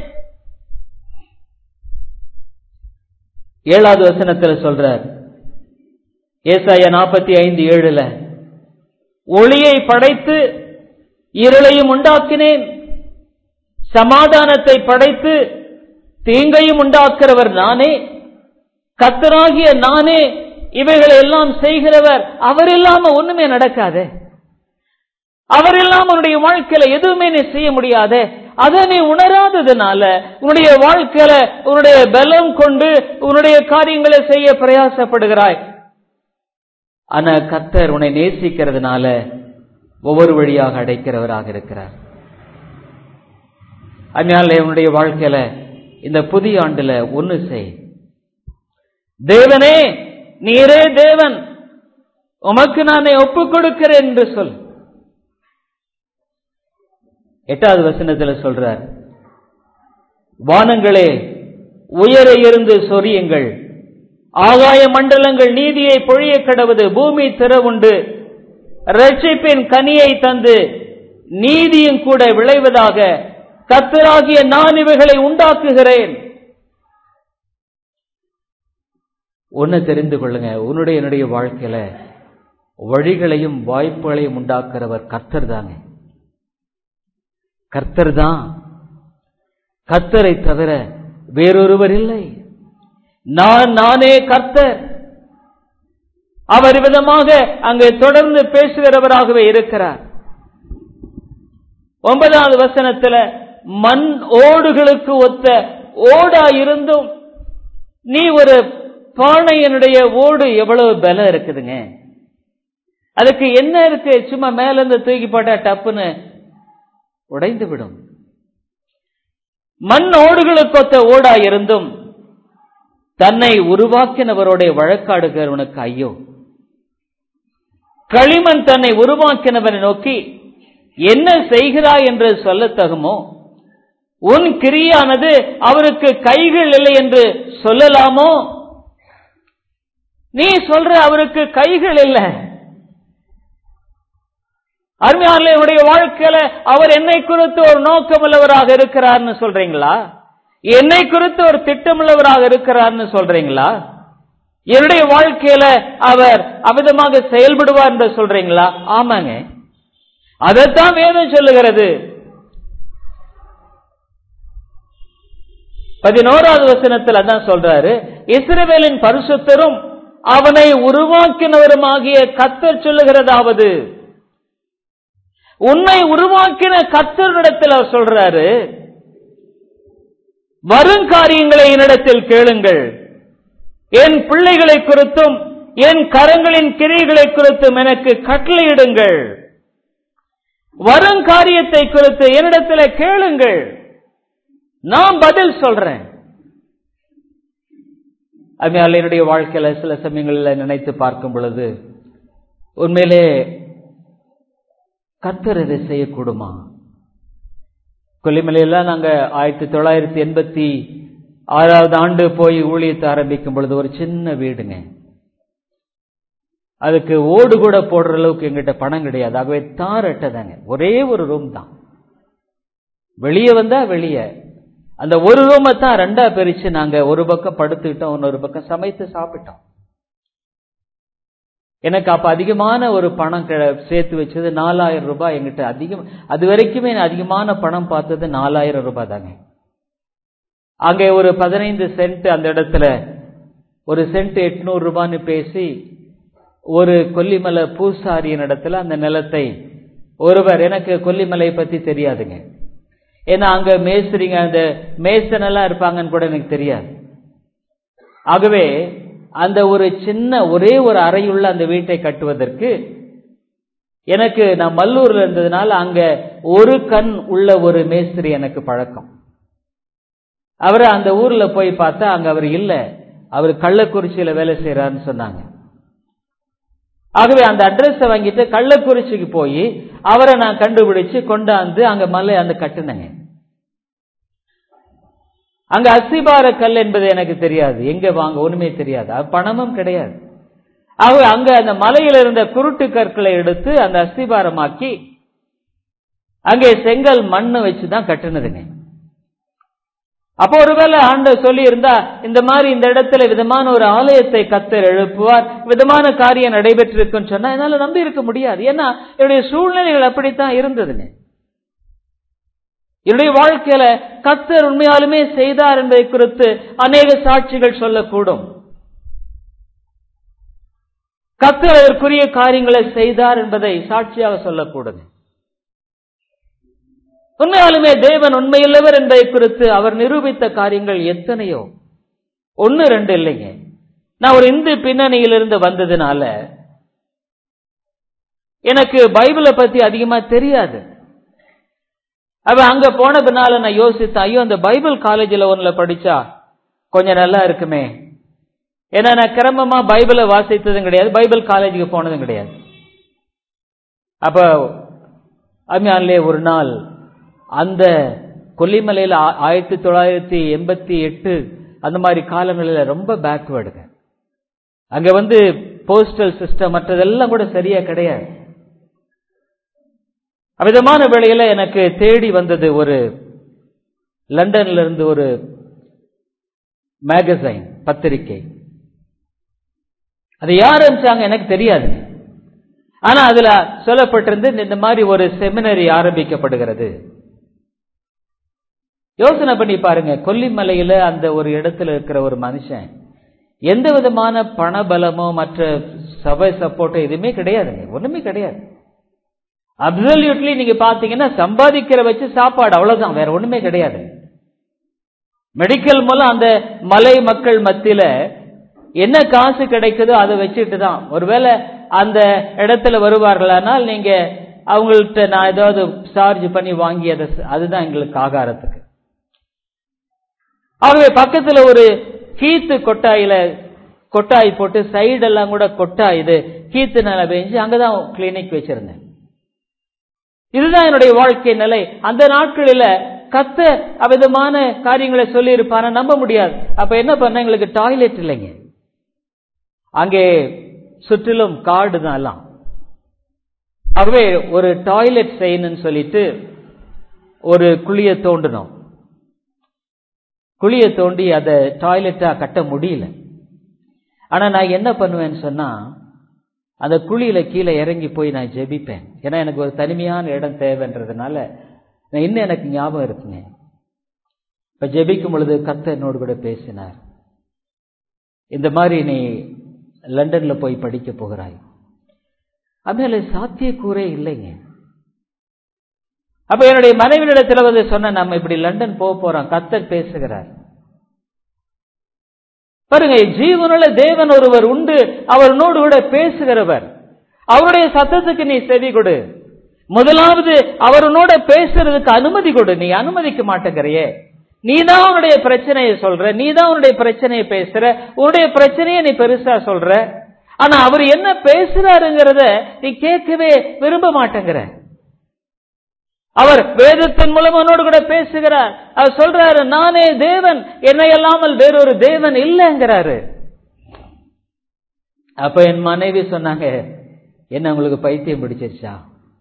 ஏழாவது வசனத்துல சொல்றார் ஏசாய நாற்பத்தி ஐந்து ஏழுல ஒளியை படைத்து இருளையும் உண்டாக்கினேன் சமாதானத்தை படைத்து தீங்கையும் உண்டாக்குறவர் நானே கத்தராகிய நானே இவைகளை எல்லாம் செய்கிறவர் அவர் இல்லாம ஒண்ணுமே நடக்காது அவர் இல்லாம உன்னுடைய வாழ்க்கையில எதுவுமே நீ செய்ய முடியாது அதை நீ உணராததுனால உன்னுடைய வாழ்க்கையில உன்னுடைய பலம் கொண்டு உன்னுடைய காரியங்களை செய்ய பிரயாசப்படுகிறாய் ஆனா கத்தர் உன்னை நேசிக்கிறதுனால ஒவ்வொரு வழியாக அடைக்கிறவராக இருக்கிறார் அதனால உன்னுடைய வாழ்க்கையில இந்த புதிய ஆண்டுல ஒன்னு செய் தேவனே நீரே தேவன் உமக்கு நானே ஒப்புக் கொடுக்கிறேன் என்று சொல் எட்டாவது வசனத்துல சொல்றார் வானங்களே உயர இருந்து சொரியுங்கள் ஆகாய மண்டலங்கள் நீதியை பொழிய கடவுது பூமி திறவுண்டு ரட்சிப்பின் கனியை தந்து நீதியும் கூட விளைவதாக கத்தராகிய நான் இவைகளை உண்டாக்குகிறேன் ஒன்னு தெரிந்து கொள்ளுங்க உன்னுடைய என்னுடைய வாழ்க்கையில வழிகளையும் வாய்ப்புகளையும் உண்டாக்குறவர் கர்த்தர் தாங்க கர்த்தர் தான் கர்த்தரை தவிர வேறொருவர் இல்லை நான் நானே கர்த்தர் அவர் விதமாக அங்கே தொடர்ந்து பேசுகிறவராகவே இருக்கிறார் ஒன்பதாவது வசனத்துல மண் ஓடுகளுக்கு ஒத்த ஓடா இருந்தும் நீ ஒரு பானையனுடைய ஓடு எவ்வளவு பலம் இருக்குதுங்க அதுக்கு என்ன இருக்கு சும்மா மேல இருந்து தூக்கி போட்டா டப்புன்னு உடைந்து விடும் மண் ஓடுகளுக்கு ஒத்த ஓடா இருந்தும் தன்னை உருவாக்கினவருடைய வழக்காடுகிறவனுக்கு ஐயோ களிமண் தன்னை உருவாக்கினவனை நோக்கி என்ன செய்கிறாய் என்று சொல்லத்தகுமோ உன் கிரியானது அவருக்கு கைகள் இல்லை என்று சொல்லலாமோ நீ சொல்ற அவருக்கு கைகள் இல்லை அருமையாளருடைய வாழ்க்கையில அவர் என்னை குறித்து ஒரு நோக்கமுள்ளவராக இருக்கிறார்னு சொல்றீங்களா என்னை குறித்து ஒரு திட்டமுள்ளவராக இருக்கிறார்னு சொல்றீங்களா என்னுடைய வாழ்க்கையில அவர் அவிதமாக செயல்படுவார் என்று சொல்றீங்களா ஆமாங்க அதைத்தான் வேதம் சொல்லுகிறது பதினோராவது வசனத்தில் அதான் சொல்றாரு இஸ்ரவேலின் பரிசுத்தரும் அவனை உருவாக்கினவருமாகிய கத்தர் சொல்லுகிறதாவது உன்னை உருவாக்கின கத்தரிடத்தில் அவர் சொல்றாரு வருங்காரியங்களை என்னிடத்தில் கேளுங்கள் என் பிள்ளைகளை குறித்தும் என் கரங்களின் கிரிகளை குறித்தும் எனக்கு கட்டளையிடுங்கள் வருங்காரியத்தை குறித்து என்னிடத்தில் கேளுங்கள் நான் பதில் சொல்றேன் அதனால என்னுடைய வாழ்க்கையில சில சமயங்களில் நினைத்து பார்க்கும் பொழுது உண்மையிலே கத்தர் இதை செய்யக்கூடுமா கொல்லிமலையில நாங்க ஆயிரத்தி தொள்ளாயிரத்தி எண்பத்தி ஆறாவது ஆண்டு போய் ஊழியத்தை ஆரம்பிக்கும் பொழுது ஒரு சின்ன வீடுங்க அதுக்கு ஓடு கூட போடுற அளவுக்கு எங்கிட்ட பணம் கிடையாது ஆகவே தாரட்டதாங்க ஒரே ஒரு ரூம் தான் வெளியே வந்தா வெளியே அந்த ஒரு ரூமை தான் ரெண்டா பிரிச்சு நாங்க ஒரு பக்கம் படுத்துக்கிட்டோம் இன்னொரு பக்கம் சமைத்து சாப்பிட்டோம் எனக்கு அப்ப அதிகமான ஒரு பணம் சேர்த்து வச்சது நாலாயிரம் ரூபாய் எங்கிட்ட அதிகம் அது வரைக்குமே அதிகமான பணம் பார்த்தது நாலாயிரம் ரூபாய் தாங்க அங்கே ஒரு பதினைந்து சென்ட் அந்த இடத்துல ஒரு சென்ட் எட்நூறு ரூபான்னு பேசி ஒரு கொல்லிமலை பூசாரியின் இடத்துல அந்த நிலத்தை ஒருவர் எனக்கு கொல்லிமலை பத்தி தெரியாதுங்க ஏன்னா அங்க மேஸ்திரிங்க அந்த மேசன் எல்லாம் இருப்பாங்கன்னு கூட எனக்கு தெரியாது ஆகவே அந்த ஒரு சின்ன ஒரே ஒரு அறையுள்ள அந்த வீட்டை கட்டுவதற்கு எனக்கு நான் மல்லூர்ல இருந்ததுனால அங்க ஒரு கண் உள்ள ஒரு மேஸ்திரி எனக்கு பழக்கம் அவரை அந்த ஊர்ல போய் பார்த்தா அங்க அவர் இல்ல அவர் கள்ளக்குறிச்சியில வேலை செய்யறாருன்னு சொன்னாங்க ஆகவே அந்த அட்ரஸ வாங்கிட்டு கள்ளக்குறிச்சிக்கு போய் அவரை நான் கண்டுபிடிச்சு கொண்டாந்து அங்க மலை அந்த கட்டுனங்க அங்க அசிபார கல் என்பது எனக்கு தெரியாது எங்க வாங்க ஒண்ணுமே தெரியாது பணமும் கிடையாது ஆகவே அங்க அந்த மலையில இருந்த குருட்டு கற்களை எடுத்து அந்த அஸ்திபாரமாக்கி அங்கே செங்கல் மண்ணு வச்சுதான் கட்டுனதுங்க அப்போ ஒருவேளை ஆண்டவர் சொல்லி இருந்தா இந்த மாதிரி இந்த இடத்துல விதமான ஒரு ஆலயத்தை கத்தர் எழுப்புவார் விதமான காரியம் நடைபெற்றிருக்குன்னு சொன்னா என்னால நம்பி இருக்க முடியாது ஏன்னா என்னுடைய சூழ்நிலைகள் அப்படித்தான் இருந்ததுங்க என்னுடைய வாழ்க்கையில கத்தர் உண்மையாலுமே செய்தார் என்பதை குறித்து அநேக சாட்சிகள் சொல்லக்கூடும் கத்தர் அதற்குரிய காரியங்களை செய்தார் என்பதை சாட்சியாக சொல்லக்கூடும் உண்மையாலுமே தேவன் உண்மையுள்ளவர் என்பதை குறித்து அவர் நிரூபித்த காரியங்கள் எத்தனையோ ஒன்னு ரெண்டு இல்லைங்க நான் ஒரு இந்து பின்னணியிலிருந்து வந்ததுனால எனக்கு பைபிளை பத்தி அதிகமா தெரியாது அவ அங்க போன பின்னால நான் யோசித்தேன் ஐயோ அந்த பைபிள் காலேஜில் ஒன்னுல படிச்சா கொஞ்சம் நல்லா இருக்குமே ஏன்னா நான் கிரமமா பைபிளை வாசித்ததும் கிடையாது பைபிள் காலேஜுக்கு போனதும் கிடையாது அப்ப அம்யான்லே ஒரு நாள் அந்த கொல்லிமலையில் ஆயிரத்தி தொள்ளாயிரத்தி எண்பத்தி எட்டு அந்த மாதிரி காலங்களில் ரொம்ப பேக்வேர்டுங்க அங்க வந்து போஸ்டல் சிஸ்டம் மற்றதெல்லாம் கூட சரியா கிடையாது அவ்விதமான வேளையில எனக்கு தேடி வந்தது ஒரு லண்டன்ல இருந்து ஒரு மேகசைன் பத்திரிகை அது யார் அனுப்பிச்சாங்க எனக்கு தெரியாது ஆனா அதுல சொல்லப்பட்டிருந்து இந்த மாதிரி ஒரு செமினரி ஆரம்பிக்கப்படுகிறது யோசனை பண்ணி பாருங்க கொல்லிமலையில அந்த ஒரு இடத்துல இருக்கிற ஒரு மனுஷன் எந்த விதமான பணபலமோ மற்ற சபை சப்போர்ட்டோ எதுவுமே கிடையாதுங்க ஒண்ணுமே கிடையாது அப்சல்யூட்லி நீங்க பாத்தீங்கன்னா சம்பாதிக்கிற வச்சு சாப்பாடு அவ்வளவுதான் வேற ஒண்ணுமே கிடையாது மெடிக்கல் மூலம் அந்த மலை மக்கள் மத்தியில என்ன காசு கிடைக்குதோ அதை வச்சுட்டு தான் ஒருவேளை அந்த இடத்துல வருவார்களானால் நீங்க அவங்கள்ட்ட நான் ஏதாவது சார்ஜ் பண்ணி வாங்கி அதை அதுதான் எங்களுக்கு ஆகாரத்துக்கு ஆகவே பக்கத்துல ஒரு கீத்து கொட்டாயில கொட்டாய் போட்டு சைடெல்லாம் கூட கொட்டாய் இது கீத்து நிலை பெஞ்சு அங்கதான் கிளினிக் வச்சிருந்தேன் இதுதான் என்னுடைய வாழ்க்கை நிலை அந்த நாட்களில கத்த அவிதமான காரியங்களை சொல்லி இருப்பான நம்ப முடியாது அப்ப என்ன பண்ண எங்களுக்கு டாய்லெட் இல்லைங்க அங்கே சுற்றிலும் காடு தான் எல்லாம் ஆகவே ஒரு டாய்லெட் செய்யணும்னு சொல்லிட்டு ஒரு குழிய தோண்டணும் குழிய தோண்டி அதை டாய்லெட்டா கட்ட முடியல ஆனா நான் என்ன பண்ணுவேன்னு சொன்னா அந்த குழியில கீழே இறங்கி போய் நான் ஜெபிப்பேன் ஏன்னா எனக்கு ஒரு தனிமையான இடம் தேவைன்றதுனால நான் இன்னும் எனக்கு ஞாபகம் இருக்குங்க இப்ப ஜெபிக்கும் பொழுது கத்த என்னோடு கூட பேசினார் இந்த மாதிரி நீ லண்டன்ல போய் படிக்க போகிறாய் அதனால சாத்தியக்கூறே இல்லைங்க அப்ப என்னுடைய மனைவியிடத்துல வந்து சொன்ன நம்ம இப்படி லண்டன் போக போறோம் கத்தர் பேசுகிறார் பாருங்க ஜீவனுள்ள தேவன் ஒருவர் உண்டு அவரோடு கூட பேசுகிறவர் அவருடைய சத்தத்துக்கு நீ செவி கொடு முதலாவது அவரோட பேசுறதுக்கு அனுமதி கொடு நீ அனுமதிக்க மாட்டேங்கிறியே நீ தான் உன்னுடைய பிரச்சனையை சொல்ற நீ தான் உன்னுடைய பிரச்சனையை பேசுற உன்னுடைய பிரச்சனையை நீ பெருசா சொல்ற ஆனா அவர் என்ன பேசுறாருங்கிறத நீ கேட்கவே விரும்ப மாட்டேங்கிற அவர் வேதத்தின் மூலம் அவனோடு கூட பேசுகிறார் அவர் சொல்றாரு நானே தேவன் என்னை அல்லாமல் வேறொரு தேவன் இல்லைங்கிறாரு அப்ப என் மனைவி சொன்னாங்க என்ன உங்களுக்கு பைத்தியம் பிடிச்சிருச்சா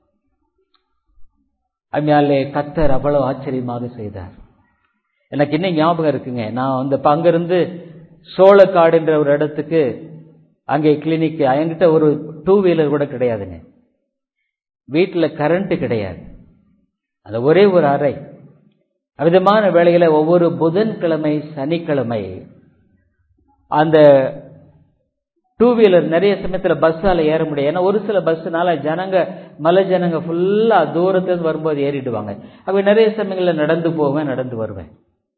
அம்மையாலே கத்தர் அவ்வளவு ஆச்சரியமாக செய்தார் எனக்கு இன்னும் ஞாபகம் இருக்குங்க நான் அந்த அங்கிருந்து சோளக்காடுன்ற ஒரு இடத்துக்கு அங்கே கிளினிக் என்கிட்ட ஒரு டூ வீலர் கூட கிடையாதுங்க வீட்டில் கரண்ட் கிடையாது அந்த ஒரே ஒரு அறை விதமான வேளையில ஒவ்வொரு புதன்கிழமை சனிக்கிழமை அந்த டூ வீலர் நிறைய சமயத்துல பஸ்ஸால ஏற முடியும் ஏன்னா ஒரு சில பஸ்னால ஜனங்க மலை ஜனங்க ஃபுல்லா தூரத்துல வரும்போது ஏறிடுவாங்க அப்ப நிறைய சமயங்கள்ல நடந்து போவேன் நடந்து வருவேன்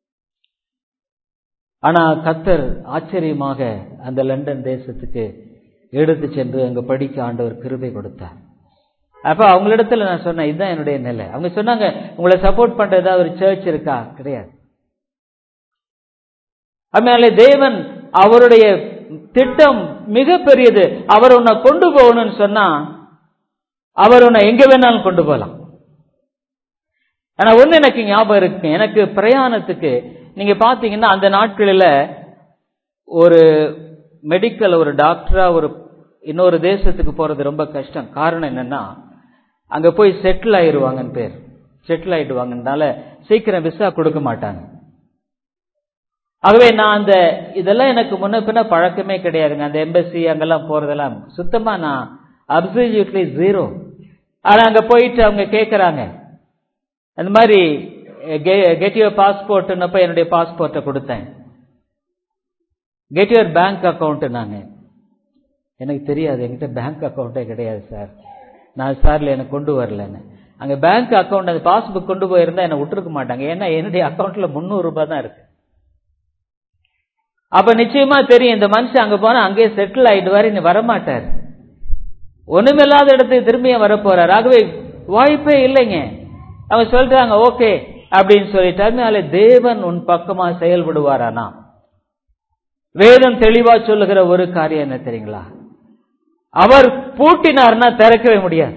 ஆனா கத்தர் ஆச்சரியமாக அந்த லண்டன் தேசத்துக்கு எடுத்து சென்று அங்க படிக்க ஆண்டவர் கிருபை கொடுத்தார் அப்ப அவங்களிடத்துல நான் சொன்னேன் இதுதான் என்னுடைய நிலை அவங்க சொன்னாங்க உங்களை சப்போர்ட் பண்ற ஏதாவது ஒரு சர்ச் இருக்கா கிடையாது அதனால தேவன் அவருடைய திட்டம் மிக பெரியது அவர் உன்னை கொண்டு போகணும்னு சொன்னா அவர் உன்னை எங்க வேணாலும் கொண்டு போகலாம் ஆனா ஒண்ணு எனக்கு ஞாபகம் இருக்கு எனக்கு பிரயாணத்துக்கு நீங்க பாத்தீங்கன்னா அந்த நாட்களில் ஒரு மெடிக்கல் ஒரு டாக்டரா ஒரு இன்னொரு தேசத்துக்கு போறது ரொம்ப கஷ்டம் காரணம் என்னன்னா அங்க போய் செட்டில் ஆயிருவாங்கன்னு பேர் செட்டில் ஆயிடுவாங்கனால சீக்கிரம் விசா கொடுக்க மாட்டாங்க ஆகவே நான் அந்த இதெல்லாம் எனக்கு முன்ன பின்ன பழக்கமே கிடையாதுங்க அந்த எம்பசி அங்கெல்லாம் போறதெல்லாம் சுத்தமா நான் அப்சல்யூட்லி ஜீரோ ஆனா அங்க போயிட்டு அவங்க கேட்கறாங்க அந்த மாதிரி கெட் யுவர் பாஸ்போர்ட்னப்ப என்னுடைய பாஸ்போர்ட்டை கொடுத்தேன் கெட் யுவர் பேங்க் அக்கௌண்ட் நாங்க எனக்கு தெரியாது என்கிட்ட பேங்க் அக்கௌண்ட்டே கிடையாது சார் நான் சார்ல எனக்கு கொண்டு வரலன்னு அங்க பேங்க் அக்கௌண்ட் அந்த பாஸ்புக் கொண்டு போயிருந்தா என்ன விட்டுருக்க மாட்டாங்க ஏன்னா என்னுடைய அக்கௌண்ட்ல முந்நூறு ரூபாய் தான் இருக்கு அப்ப நிச்சயமா தெரியும் இந்த மனுஷன் அங்க போனா அங்கேயே செட்டில் ஆயிடுவாரு இனி வரமாட்டார் ஒண்ணுமில்லாத இடத்துக்கு திரும்பியும் வரப்போறார் ஆகவே வாய்ப்பே இல்லைங்க அவங்க சொல்றாங்க ஓகே அப்படின்னு சொல்லிட்டாரு தேவன் உன் பக்கமா செயல்படுவாரானா வேதம் தெளிவா சொல்லுகிற ஒரு காரியம் என்ன தெரியுங்களா அவர் பூட்டினார்னா திறக்கவே முடியாது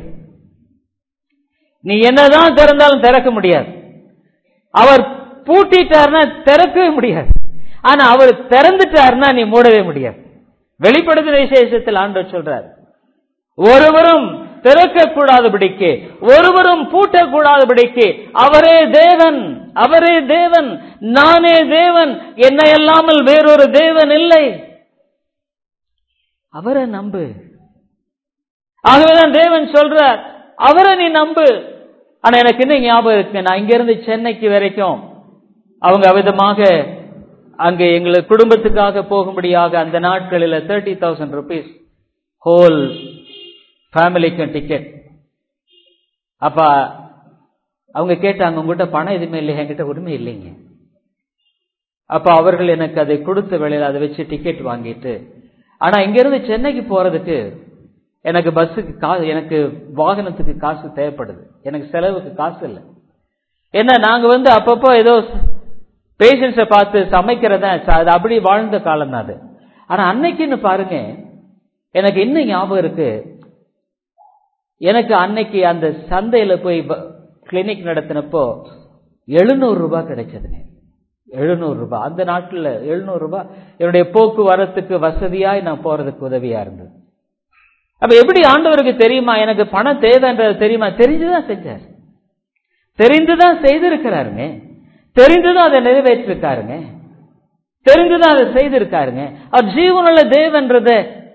நீ என்னதான் திறந்தாலும் திறக்க முடியாது அவர் பூட்டிட்டார்னா திறக்கவே முடியாது ஆனா அவர் திறந்துட்டார்னா நீ மூடவே முடியாது வெளிப்படுத்தின விசேஷத்தில் ஆண்டவர் சொல்றார் ஒருவரும் திறக்கக்கூடாதபடிக்கு ஒருவரும் பூட்டக்கூடாதபடிக்கு அவரே தேவன் அவரே தேவன் நானே தேவன் என்னை அல்லாமல் வேறொரு தேவன் இல்லை அவரை நம்பு ஆகவேதான் தேவன் சொல்றார் அவரை நீ நம்பு ஆனா எனக்கு இன்னும் ஞாபகம் இருக்கு நான் இங்க இருந்து சென்னைக்கு வரைக்கும் அவங்க விதமாக அங்க எங்களுக்கு குடும்பத்துக்காக போகும்படியாக அந்த நாட்களில் தேர்ட்டி தௌசண்ட் ருபீஸ் ஹோல் ஃபேமிலிக்கும் டிக்கெட் அப்ப அவங்க கேட்டாங்க உங்ககிட்ட பணம் எதுவுமே இல்லை என்கிட்ட உரிமை இல்லைங்க அப்ப அவர்கள் எனக்கு அதை கொடுத்த வேளையில் அதை வச்சு டிக்கெட் வாங்கிட்டு ஆனா இங்க இருந்து சென்னைக்கு போறதுக்கு எனக்கு பஸ்ஸுக்கு காசு எனக்கு வாகனத்துக்கு காசு தேவைப்படுது எனக்கு செலவுக்கு காசு இல்லை என்ன நாங்க வந்து அப்பப்போ ஏதோ பேஷண்ட்ஸை பார்த்து சமைக்கிறதா அது அப்படி வாழ்ந்த காலம் தான் அது ஆனா அன்னைக்குன்னு பாருங்க எனக்கு இன்னும் ஞாபகம் இருக்கு எனக்கு அன்னைக்கு அந்த சந்தையில போய் கிளினிக் நடத்தினப்போ எழுநூறு ரூபாய் கிடைச்சதுங்க எழுநூறு ரூபாய் அந்த நாட்டில் எழுநூறு ரூபாய் என்னுடைய போக்குவரத்துக்கு வசதியாய் நான் போறதுக்கு உதவியா இருந்தது அப்ப எப்படி ஆண்டவருக்கு தெரியுமா எனக்கு பணம் தேவைன்றது தெரியுமா தெரிஞ்சுதான் செஞ்சார் தெரிந்துதான் செய்திருக்கிறாருங்க தெரிந்துதான் அதை நிறைவேற்றிருக்காருங்க தெரிந்துதான் அதை செய்திருக்காருங்க அவர் ஜீவனுள்ள தேவன்றத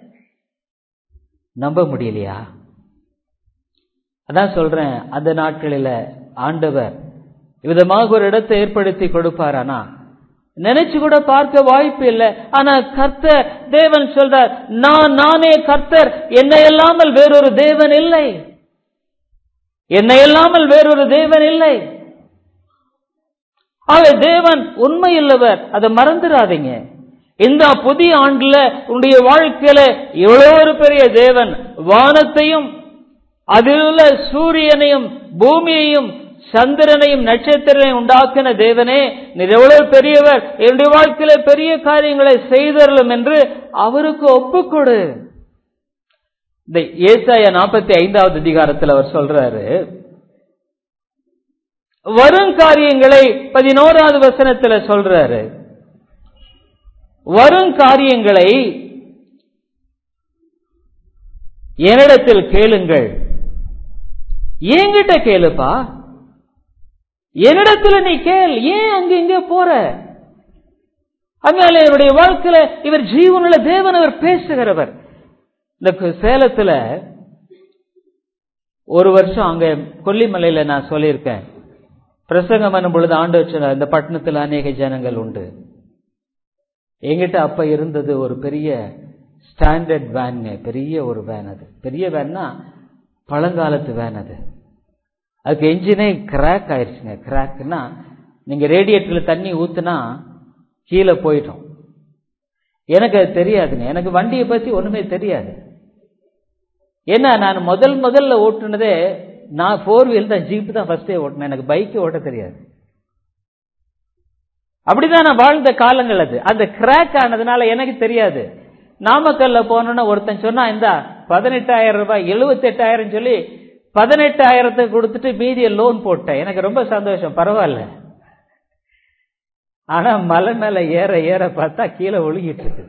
நம்ப முடியலையா அதான் சொல்றேன் அந்த நாட்களில் ஆண்டவர் விதமாக ஒரு இடத்தை ஏற்படுத்தி கொடுப்பாரானா நினைச்சு கூட பார்க்க வாய்ப்பு இல்லை ஆனா கர்த்தர் தேவன் சொல்றார் நான் நானே கர்த்தர் என்னை இல்லாமல் வேறொரு தேவன் இல்லை என்னை இல்லாமல் வேறொரு தேவன் இல்லை ஆக தேவன் உண்மை இல்லவர் அதை மறந்துடாதீங்க இந்த புதிய ஆண்டுல உன்னுடைய வாழ்க்கையில எவ்வளோ ஒரு பெரிய தேவன் வானத்தையும் அதில் உள்ள சூரியனையும் பூமியையும் சந்திரனையும் நட்சத்திரனையும் உண்டாக்கின தேவனே நீர் எவ்வளவு பெரியவர் என்னுடைய வாழ்க்கையில பெரிய காரியங்களை செய்தரலும் என்று அவருக்கு ஒப்புக்கொடு இந்த ஏசாய நாற்பத்தி ஐந்தாவது அதிகாரத்தில் அவர் சொல்றாரு வரும் காரியங்களை பதினோராவது வசனத்துல சொல்றாரு வரும் காரியங்களை என்னிடத்தில் கேளுங்கள் என்கிட்ட கேளுப்பா என்னிடத்துல நீ கேள் ஏன் அங்க இங்க போற அதனால இவருடைய வாழ்க்கையில இவர் ஜீவனுள்ள தேவன் அவர் பேசுகிறவர் இந்த சேலத்துல ஒரு வருஷம் அங்க கொல்லிமலையில நான் சொல்லியிருக்கேன் பிரசங்கம் பண்ணும் பொழுது ஆண்டு வச்ச இந்த பட்டணத்தில் அநேக ஜனங்கள் உண்டு எங்கிட்ட அப்ப இருந்தது ஒரு பெரிய ஸ்டாண்டர்ட் வேன் பெரிய ஒரு வேன் அது பெரிய வேன்னா பழங்காலத்து வேன் அது அதுக்கு என்ஜினே கிராக் ஆயிடுச்சுங்க கிராக்னா நீங்க ரேடியேட்டர்ல தண்ணி ஊத்துனா கீழே போயிட்டோம் எனக்கு அது தெரியாதுங்க எனக்கு வண்டியை பத்தி ஒண்ணுமே தெரியாது ஏன்னா நான் முதல் முதல்ல ஓட்டுனதே நான் ஃபோர் வீல் தான் ஜீப் தான் ஃபர்ஸ்டே ஓட்டினேன் எனக்கு பைக்கு ஓட்ட தெரியாது அப்படிதான் நான் வாழ்ந்த காலங்கள் அது அந்த கிராக் ஆனதுனால எனக்கு தெரியாது நாமக்கல்ல போனோன்னா ஒருத்தன் சொன்னா இந்த பதினெட்டாயிரம் ரூபாய் எழுபத்தி எட்டாயிரம் சொல்லி பதினெட்டாயிரத்தை கொடுத்துட்டு மீதியை லோன் போட்டேன் எனக்கு ரொம்ப சந்தோஷம் பரவாயில்ல ஆனா மலை மேல ஏற ஏற பார்த்தா கீழே ஒழுகிட்டு இருக்கு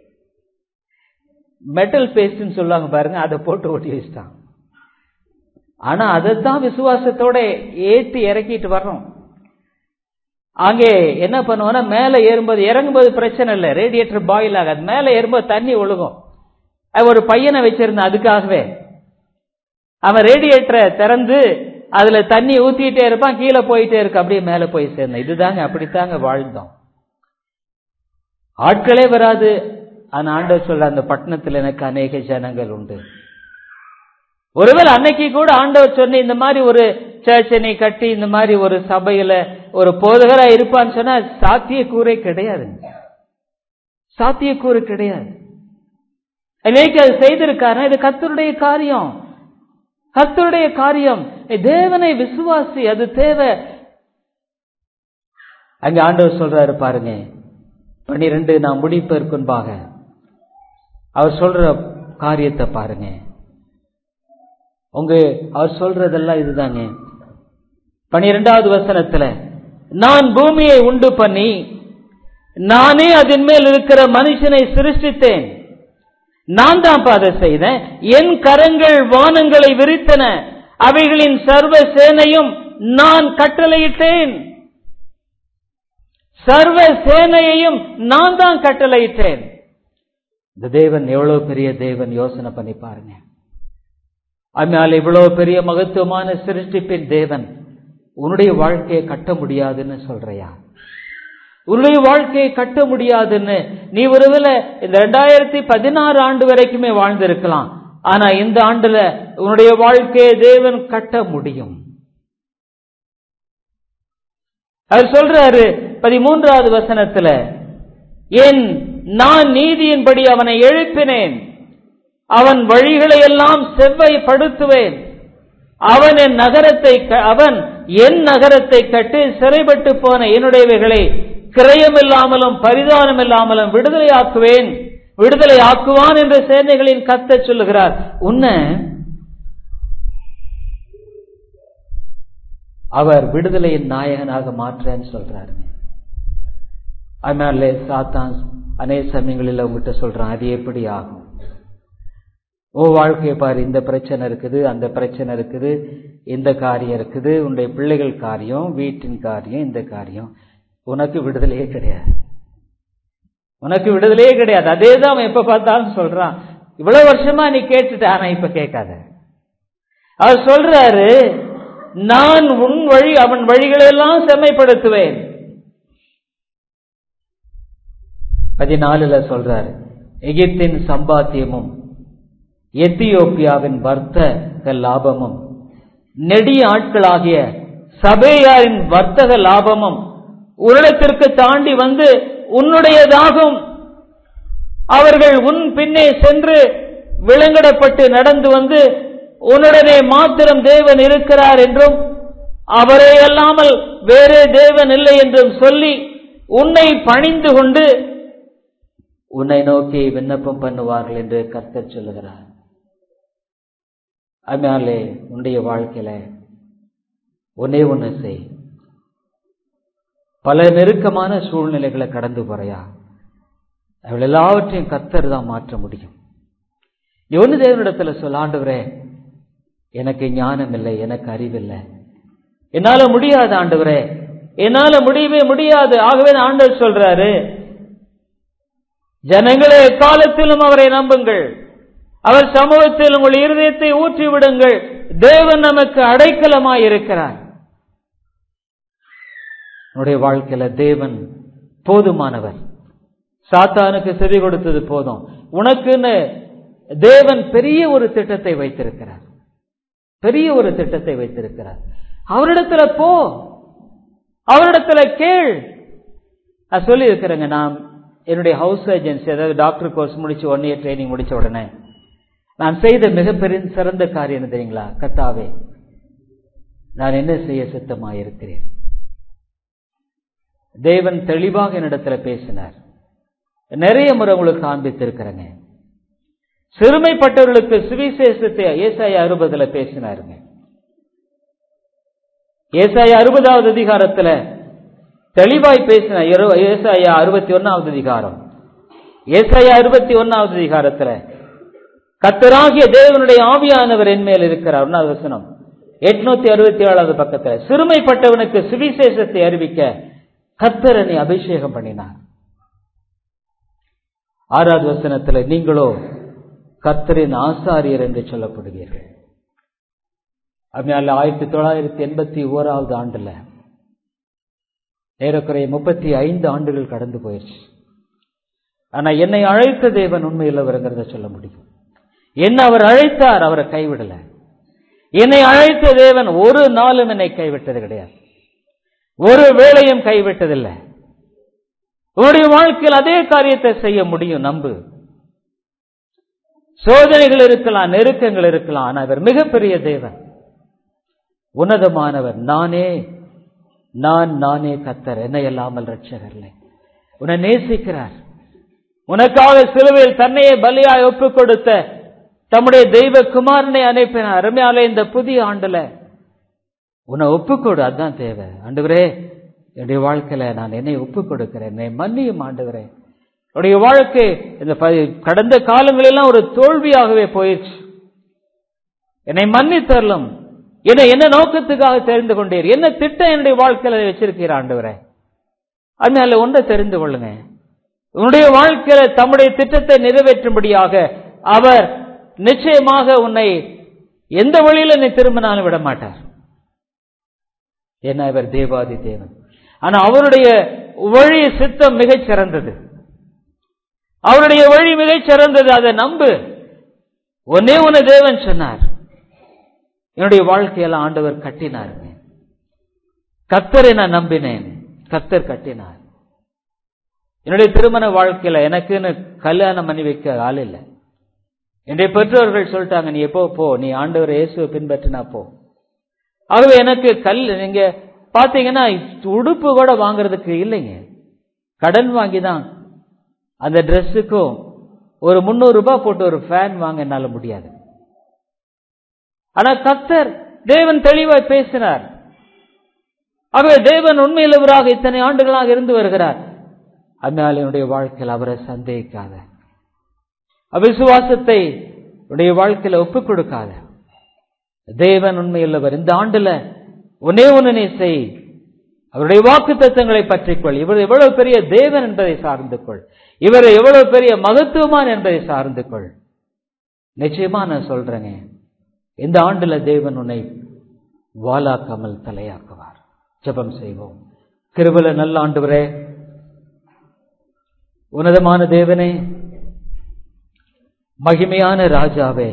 மெட்டல் பேஸ்ட்னு சொல்லுவாங்க பாருங்க அதை போட்டு ஓட்டி வச்சுட்டான் ஆனா அதைத்தான் விசுவாசத்தோட ஏற்றி இறக்கிட்டு வர்றோம் அங்கே என்ன பண்ணுவோம்னா மேல ஏறும்போது இறங்கும்போது பிரச்சனை இல்லை ரேடியேட்டர் பாயில் ஆகாது மேல ஏறும்போது தண்ணி ஒழுகும் ஒரு பையனை வச்சிருந்தேன் அதுக்காகவே அவன் ரேடியேட்டரை திறந்து அதுல தண்ணி ஊத்திட்டே இருப்பான் கீழே போயிட்டே இருக்கு அப்படியே மேல போய் சேர்ந்தேன் இதுதாங்க அப்படித்தாங்க வாழ்ந்தோம் ஆட்களே வராது ஆனா ஆண்டவர் சொல்ற அந்த பட்டணத்தில் எனக்கு அநேக ஜனங்கள் உண்டு ஒருவேளை அன்னைக்கு கூட ஆண்டவர் சொன்ன இந்த மாதிரி ஒரு சர்ச்சை நீ கட்டி இந்த மாதிரி ஒரு சபையில ஒரு போதகரா இருப்பான்னு சொன்னா சாத்தியக்கூறே கிடையாதுங்க சாத்தியக்கூறு கிடையாது இன்னைக்கு அது செய்திருக்காரு இது கத்தருடைய காரியம் கர்த்தருடைய காரியம் தேவனை விசுவாசி அது தேவை அங்க ஆண்டவர் சொல்றாரு பாருங்க பனிரெண்டு நான் முடிப்பதற்குன்பாக அவர் சொல்ற காரியத்தை பாருங்க உங்க அவர் சொல்றதெல்லாம் இதுதாங்க பனிரெண்டாவது வசனத்துல நான் பூமியை உண்டு பண்ணி நானே அதன் மேல் இருக்கிற மனுஷனை சிருஷ்டித்தேன் நான் தான் அதை செய்தேன் என் கரங்கள் வானங்களை விரித்தன அவைகளின் சர்வ சேனையும் நான் கட்டளையிட்டேன் சர்வ சேனையையும் நான் தான் கட்டளையிட்டேன் இந்த தேவன் எவ்வளவு பெரிய தேவன் யோசனை பண்ணி பாருங்க அதனால இவ்வளவு பெரிய மகத்துவமான சிருஷ்டிப்பின் தேவன் உன்னுடைய வாழ்க்கையை கட்ட முடியாதுன்னு சொல்றியா உன்னுடைய வாழ்க்கையை கட்ட முடியாதுன்னு நீ ஒருவேளை இந்த ரெண்டாயிரத்தி பதினாறு ஆண்டு வரைக்குமே வாழ்ந்திருக்கலாம் ஆனா இந்த ஆண்டுல உன்னுடைய வாழ்க்கையை தேவன் கட்ட முடியும் அவர் சொல்றாரு பதிமூன்றாவது வசனத்துல என் நான் நீதியின்படி அவனை எழுப்பினேன் அவன் வழிகளை எல்லாம் செவ்வைப்படுத்துவேன் அவன் என் நகரத்தை அவன் என் நகரத்தை கட்டி சிறைப்பட்டு போன என்னுடையவைகளை கிரயம் இல்லாமலும் பரிதானம் இல்லாமலும் விடுதலை ஆக்குவேன் விடுதலை ஆக்குவான் என்ற சேனைகளின் கத்த சொல்லுகிறார் உன்ன அவர் விடுதலையின் நாயகனாக மாற்றேன்னு சொல்றாரு அதனால சாத்தான் அநேக சமயங்களில் உங்ககிட்ட சொல்றான் அது எப்படி ஆகும் ஓ வாழ்க்கையை பாரு இந்த பிரச்சனை இருக்குது அந்த பிரச்சனை இருக்குது இந்த காரியம் இருக்குது உன்னுடைய பிள்ளைகள் காரியம் வீட்டின் காரியம் இந்த காரியம் உனக்கு விடுதலையே கிடையாது உனக்கு விடுதலையே கிடையாது அதே தான் அவன் எப்ப பார்த்தாலும் சொல்றான் இவ்வளவு வருஷமா நீ கேட்டுட்ட ஆனா இப்ப கேட்காத அவர் சொல்றாரு நான் உன் வழி அவன் வழிகளை எல்லாம் செம்மைப்படுத்துவேன் பதினாலுல சொல்றாரு எகிப்தின் சம்பாத்தியமும் எத்தியோப்பியாவின் வர்த்தக லாபமும் நெடிய ஆட்களாகிய சபையாரின் வர்த்தக லாபமும் உருளத்திற்கு தாண்டி வந்து உன்னுடையதாகும் அவர்கள் உன் பின்னே சென்று விலங்கிடப்பட்டு நடந்து வந்து உன்னுடனே மாத்திரம் தேவன் இருக்கிறார் என்றும் அவரே அல்லாமல் வேறே தேவன் இல்லை என்றும் சொல்லி உன்னை பணிந்து கொண்டு உன்னை நோக்கி விண்ணப்பம் பண்ணுவார்கள் என்று கர்த்தர் சொல்லுகிறார் அதனாலே உன்னுடைய வாழ்க்கையில ஒன்னே ஒன்று செய் பல நெருக்கமான சூழ்நிலைகளை கடந்து போறையா அவள் எல்லாவற்றையும் கத்தர் தான் மாற்ற முடியும் நீ ஒன்று தேவனிடத்துல சொல்ல ஆண்டவரே எனக்கு ஞானம் இல்லை எனக்கு அறிவில்லை என்னால முடியாது ஆண்டவரே என்னால முடியவே முடியாது ஆகவே ஆண்டவர் சொல்றாரு ஜனங்களே எக்காலத்திலும் அவரை நம்புங்கள் அவர் சமூகத்தில் உங்கள் இருதயத்தை ஊற்றி விடுங்கள் தேவன் நமக்கு அடைக்கலமாய் இருக்கிறார் உன்னுடைய வாழ்க்கையில தேவன் போதுமானவர் சாத்தானுக்கு செவி கொடுத்தது போதும் உனக்குன்னு தேவன் பெரிய ஒரு திட்டத்தை வைத்திருக்கிறார் பெரிய ஒரு திட்டத்தை வைத்திருக்கிறார் அவரிடத்துல போ அவரிடத்துல கேள் நான் சொல்லி இருக்கிறேங்க நான் என்னுடைய ஹவுஸ் ஏஜென்சி அதாவது டாக்டர் கோர்ஸ் முடிச்சு ஒன் இயர் ட்ரைனிங் முடிச்ச உடனே நான் செய்த மிகப்பெரிய சிறந்த காரியம் என்ன தெரியுங்களா கத்தாவே நான் என்ன செய்ய சித்தமாக இருக்கிறேன் தேவன் தெளிவாக என்னிடத்துல பேசினார் நிறைய முறை உங்களுக்கு காண்பித்திருக்கிறேங்க சிறுமைப்பட்டவர்களுக்கு சுவிசேஷத்தை ஏசாய அறுபதுல பேசினாருங்க ஏசாய அறுபதாவது அதிகாரத்துல தெளிவாய் பேசின ஏசாயா அறுபத்தி ஒன்னாவது அதிகாரம் ஏசாயா அறுபத்தி ஒன்னாவது அதிகாரத்துல கத்தராகிய தேவனுடைய ஆவியானவர் என் மேல் இருக்கிறார் ஒன்னாவது வசனம் எட்நூத்தி அறுபத்தி ஏழாவது பக்கத்துல சிறுமைப்பட்டவனுக்கு சுவிசேஷத்தை அறிவிக்க கத்தரனை அபிஷேகம் பண்ணினார் ஆறாவது வசனத்துல நீங்களோ கத்தரின் ஆசாரியர் என்று சொல்லப்படுவீர்கள் அதனால ஆயிரத்தி தொள்ளாயிரத்தி எண்பத்தி ஓராவது ஆண்டுல ஏறக்குறைய முப்பத்தி ஐந்து ஆண்டுகள் கடந்து போயிடுச்சு ஆனா என்னை அழைத்த தேவன் உண்மையில்லவருங்கிறத சொல்ல முடியும் என்ன அவர் அழைத்தார் அவரை கைவிடல என்னை அழைத்த தேவன் ஒரு நாளும் என்னை கைவிட்டது கிடையாது ஒரு வேளையும் கைவிட்டதில்லை உன்னுடைய வாழ்க்கையில் அதே காரியத்தை செய்ய முடியும் நம்பு சோதனைகள் இருக்கலாம் நெருக்கங்கள் இருக்கலாம் ஆனால் அவர் மிகப்பெரிய தேவன் உன்னதமானவர் நானே நான் நானே கத்தர் என்னை அல்லாமல் ரட்சகர்லை உன்னை நேசிக்கிறார் உனக்காக சிலுவையில் தன்னையே பலியாய் ஒப்புக் கொடுத்த தம்முடைய தெய்வ குமாரனை அனுப்பினார் அருமையால இந்த புதிய ஆண்டுல உன்னை ஒப்புக்கொடு அதுதான் தேவை ஆண்டவரே என்னுடைய வாழ்க்கையில நான் என்னை ஒப்புக் கொடுக்கிறேன் என்னை மன்னியும் ஆண்டவரே உடைய வாழ்க்கை இந்த கடந்த காலங்களெல்லாம் ஒரு தோல்வியாகவே போயிடுச்சு என்னை மன்னித்தரலும் என்னை என்ன நோக்கத்துக்காக தெரிந்து கொண்டீர் என்ன திட்டம் என்னுடைய வாழ்க்கையில வச்சிருக்கீர் ஆண்டவரே அதனால ஒன்றை தெரிந்து கொள்ளுங்க உன்னுடைய வாழ்க்கையில தம்முடைய திட்டத்தை நிறைவேற்றும்படியாக அவர் நிச்சயமாக உன்னை எந்த வழியில நீ திரும்பினாலும் விட மாட்டார் என்ன இவர் தேவாதி தேவன் ஆனா அவருடைய வழி சித்தம் மிகச் சிறந்தது அவருடைய வழி மிகச் சிறந்தது அதை நம்பு ஒன்னே ஒன்னு தேவன் சொன்னார் என்னுடைய வாழ்க்கையெல்லாம் ஆண்டவர் கட்டினாருங்க கத்தரை நான் நம்பினேன் கத்தர் கட்டினார் என்னுடைய திருமண வாழ்க்கையில எனக்குன்னு கல்யாணம் பண்ணி வைக்க ஆள் இல்லை என்னுடைய பெற்றோர்கள் சொல்லிட்டாங்க நீ எப்போ போ நீ ஆண்டவர் இயேசுவை பின்பற்றினா போ ஆகவே எனக்கு கல் நீங்க பாத்தீங்கன்னா உடுப்பு கூட வாங்குறதுக்கு இல்லைங்க கடன் வாங்கி தான் அந்த ட்ரெஸ்ஸுக்கும் ஒரு முந்நூறு ரூபாய் போட்டு ஒரு ஃபேன் வாங்க என்னால முடியாது ஆனா கத்தர் தேவன் தெளிவாய் பேசினார் ஆகவே தேவன் உண்மையிலவராக இத்தனை ஆண்டுகளாக இருந்து வருகிறார் அதனால் என்னுடைய வாழ்க்கையில் அவரை சந்தேகிக்காத அவிசுவாசத்தை உடைய வாழ்க்கையில ஒப்புக் கொடுக்காத தேவன் உண்மையுள்ளவர் இந்த ஆண்டுல ஒன்னே ஒன்னு நீ செய் அவருடைய வாக்கு தத்துவங்களை பற்றிக்கொள் இவர் எவ்வளவு பெரிய தேவன் என்பதை சார்ந்து கொள் இவர் எவ்வளவு பெரிய மகத்துவமான் என்பதை சார்ந்து கொள் நிச்சயமா நான் சொல்றேங்க இந்த ஆண்டுல தேவன் உன்னை வாலாக்காமல் தலையாக்குவார் ஜெபம் செய்வோம் கிருபல நல்ல ஆண்டுவரே உன்னதமான தேவனே மகிமையான ராஜாவே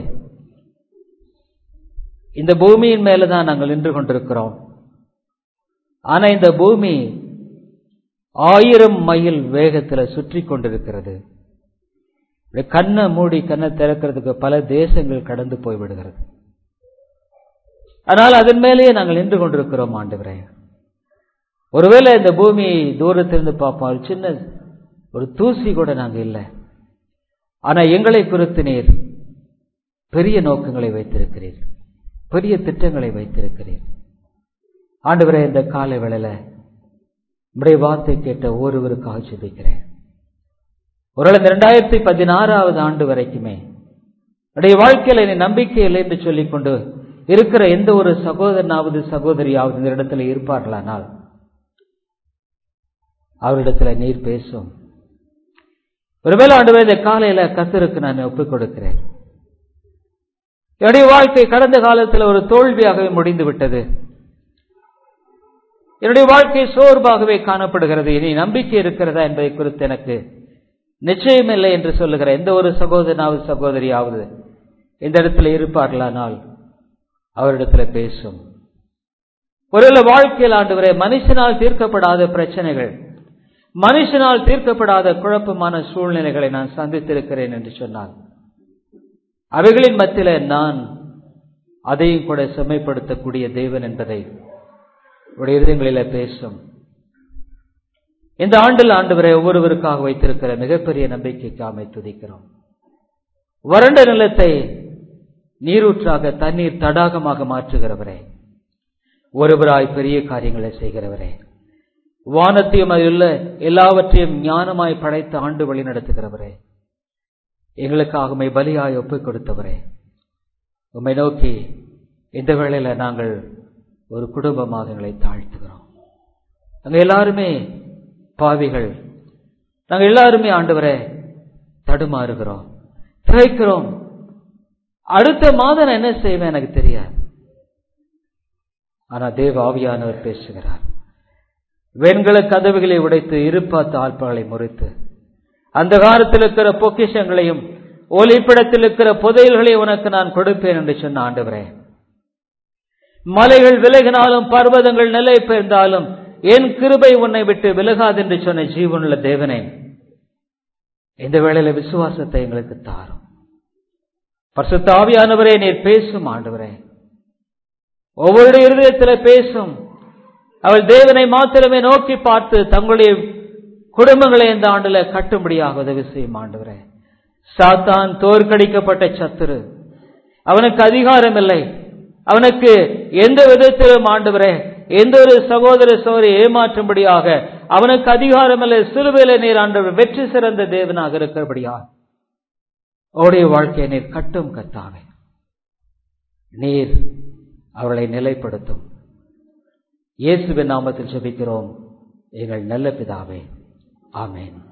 இந்த பூமியின் மேலதான் நாங்கள் நின்று கொண்டிருக்கிறோம் ஆனா இந்த பூமி ஆயிரம் மைல் வேகத்துல சுற்றி கொண்டிருக்கிறது கண்ணை மூடி கண்ணை திறக்கிறதுக்கு பல தேசங்கள் கடந்து போய்விடுகிறது ஆனால் அதன் மேலேயே நாங்கள் நின்று கொண்டிருக்கிறோம் ஆண்டுகிறே ஒருவேளை இந்த பூமி தூரத்திலிருந்து பார்ப்போம் ஒரு சின்ன ஒரு தூசி கூட நாங்க இல்லை ஆனா எங்களை குறித்து நீர் பெரிய நோக்கங்களை வைத்திருக்கிறீர் பெரிய திட்டங்களை வைத்திருக்கிறீர் ஆண்டவரே இந்த காலை வேளையில உடைய வார்த்தை கேட்ட ஒருவருக்காக ஜெபிக்கிறேன் ஒரு இந்த இரண்டாயிரத்தி பதினாறாவது ஆண்டு வரைக்குமே உடைய வாழ்க்கையில நீ நம்பிக்கை இல்லை என்று சொல்லிக் கொண்டு இருக்கிற எந்த ஒரு சகோதரனாவது சகோதரியாவது இந்த இடத்துல இருப்பார்களானால் அவரிடத்துல நீர் பேசும் ஒருவேளை ஆண்டு இந்த காலையில கத்தருக்கு நான் ஒப்புக் கொடுக்கிறேன் என்னுடைய வாழ்க்கை கடந்த காலத்தில் ஒரு தோல்வியாகவே முடிந்து விட்டது என்னுடைய வாழ்க்கை சோர்வாகவே காணப்படுகிறது இனி நம்பிக்கை இருக்கிறதா என்பதை குறித்து எனக்கு நிச்சயமில்லை என்று சொல்லுகிற எந்த ஒரு சகோதரனாவது சகோதரியாவது இந்த இடத்துல இருப்பார்களானால் அவரிடத்துல பேசும் ஒருவேளை வாழ்க்கையில் ஆண்டு மனுஷனால் தீர்க்கப்படாத பிரச்சனைகள் மனுஷனால் தீர்க்கப்படாத குழப்பமான சூழ்நிலைகளை நான் சந்தித்திருக்கிறேன் என்று சொன்னார் அவைகளின் மத்தியில நான் அதையும் கூட செம்மைப்படுத்தக்கூடிய தேவன் என்பதை உடைய இதயங்களில பேசும் இந்த ஆண்டில் ஆண்டவரை ஒவ்வொருவருக்காக வைத்திருக்கிற மிகப்பெரிய நம்பிக்கைக்காக துதிக்கிறோம் வறண்ட நிலத்தை நீரூற்றாக தண்ணீர் தடாகமாக மாற்றுகிறவரே ஒருவராய் பெரிய காரியங்களை செய்கிறவரே வானத்தையும் அதிலுள்ள எல்லாவற்றையும் ஞானமாய் படைத்து ஆண்டு வழி நடத்துகிறவரே எங்களுக்காக பலியாய் ஒப்புக் கொடுத்தவரே உம்மை நோக்கி இந்த வேளையில நாங்கள் ஒரு குடும்பமாக எங்களை தாழ்த்துகிறோம் நாங்க எல்லாருமே பாவிகள் நாங்க எல்லாருமே ஆண்டவரே தடுமாறுகிறோம் திரைக்கிறோம் அடுத்த மாதம் நான் என்ன செய்வேன் எனக்கு தெரியாது ஆனா தேவ ஆவியானவர் பேசுகிறார் வெண்கல கதவுகளை உடைத்து இருப்பா தாழ்பாலை முறித்து அந்த காலத்தில் இருக்கிற பொக்கிஷங்களையும் ஒலிப்பிடத்தில் இருக்கிற புதையல்களையும் உனக்கு நான் கொடுப்பேன் என்று சொன்ன ஆண்டவரே மலைகள் விலகினாலும் பர்வதங்கள் நிலை பெயர்ந்தாலும் என் கிருபை உன்னை விட்டு விலகாது என்று சொன்ன ஜீவனுள்ள தேவனே இந்த வேளையில விசுவாசத்தை எங்களுக்கு தாரும் பரிசுத்த ஆவியானவரே நீர் பேசும் ஆண்டவரே ஒவ்வொரு இருதயத்தில் பேசும் அவள் தேவனை மாத்திரமே நோக்கி பார்த்து தங்களுடைய குடும்பங்களை இந்த ஆண்டுல கட்டும்படியாக உதவி செய்யும் ஆண்டவரே சாத்தான் தோற்கடிக்கப்பட்ட சத்துரு அவனுக்கு அதிகாரம் இல்லை அவனுக்கு எந்த விதத்திலும் ஆண்டவரே எந்த ஒரு சகோதர சோரை ஏமாற்றும்படியாக அவனுக்கு அதிகாரம் இல்லை சிலுவையில நீர் ஆண்டவர் வெற்றி சிறந்த தேவனாக இருக்கிறபடியா அவருடைய வாழ்க்கையை நீர் கட்டும் கத்தாவே நீர் அவர்களை நிலைப்படுத்தும் இயேசுவின் நாமத்தில் ஜெபிக்கிறோம் எங்கள் நல்ல பிதாவே ஆமேன்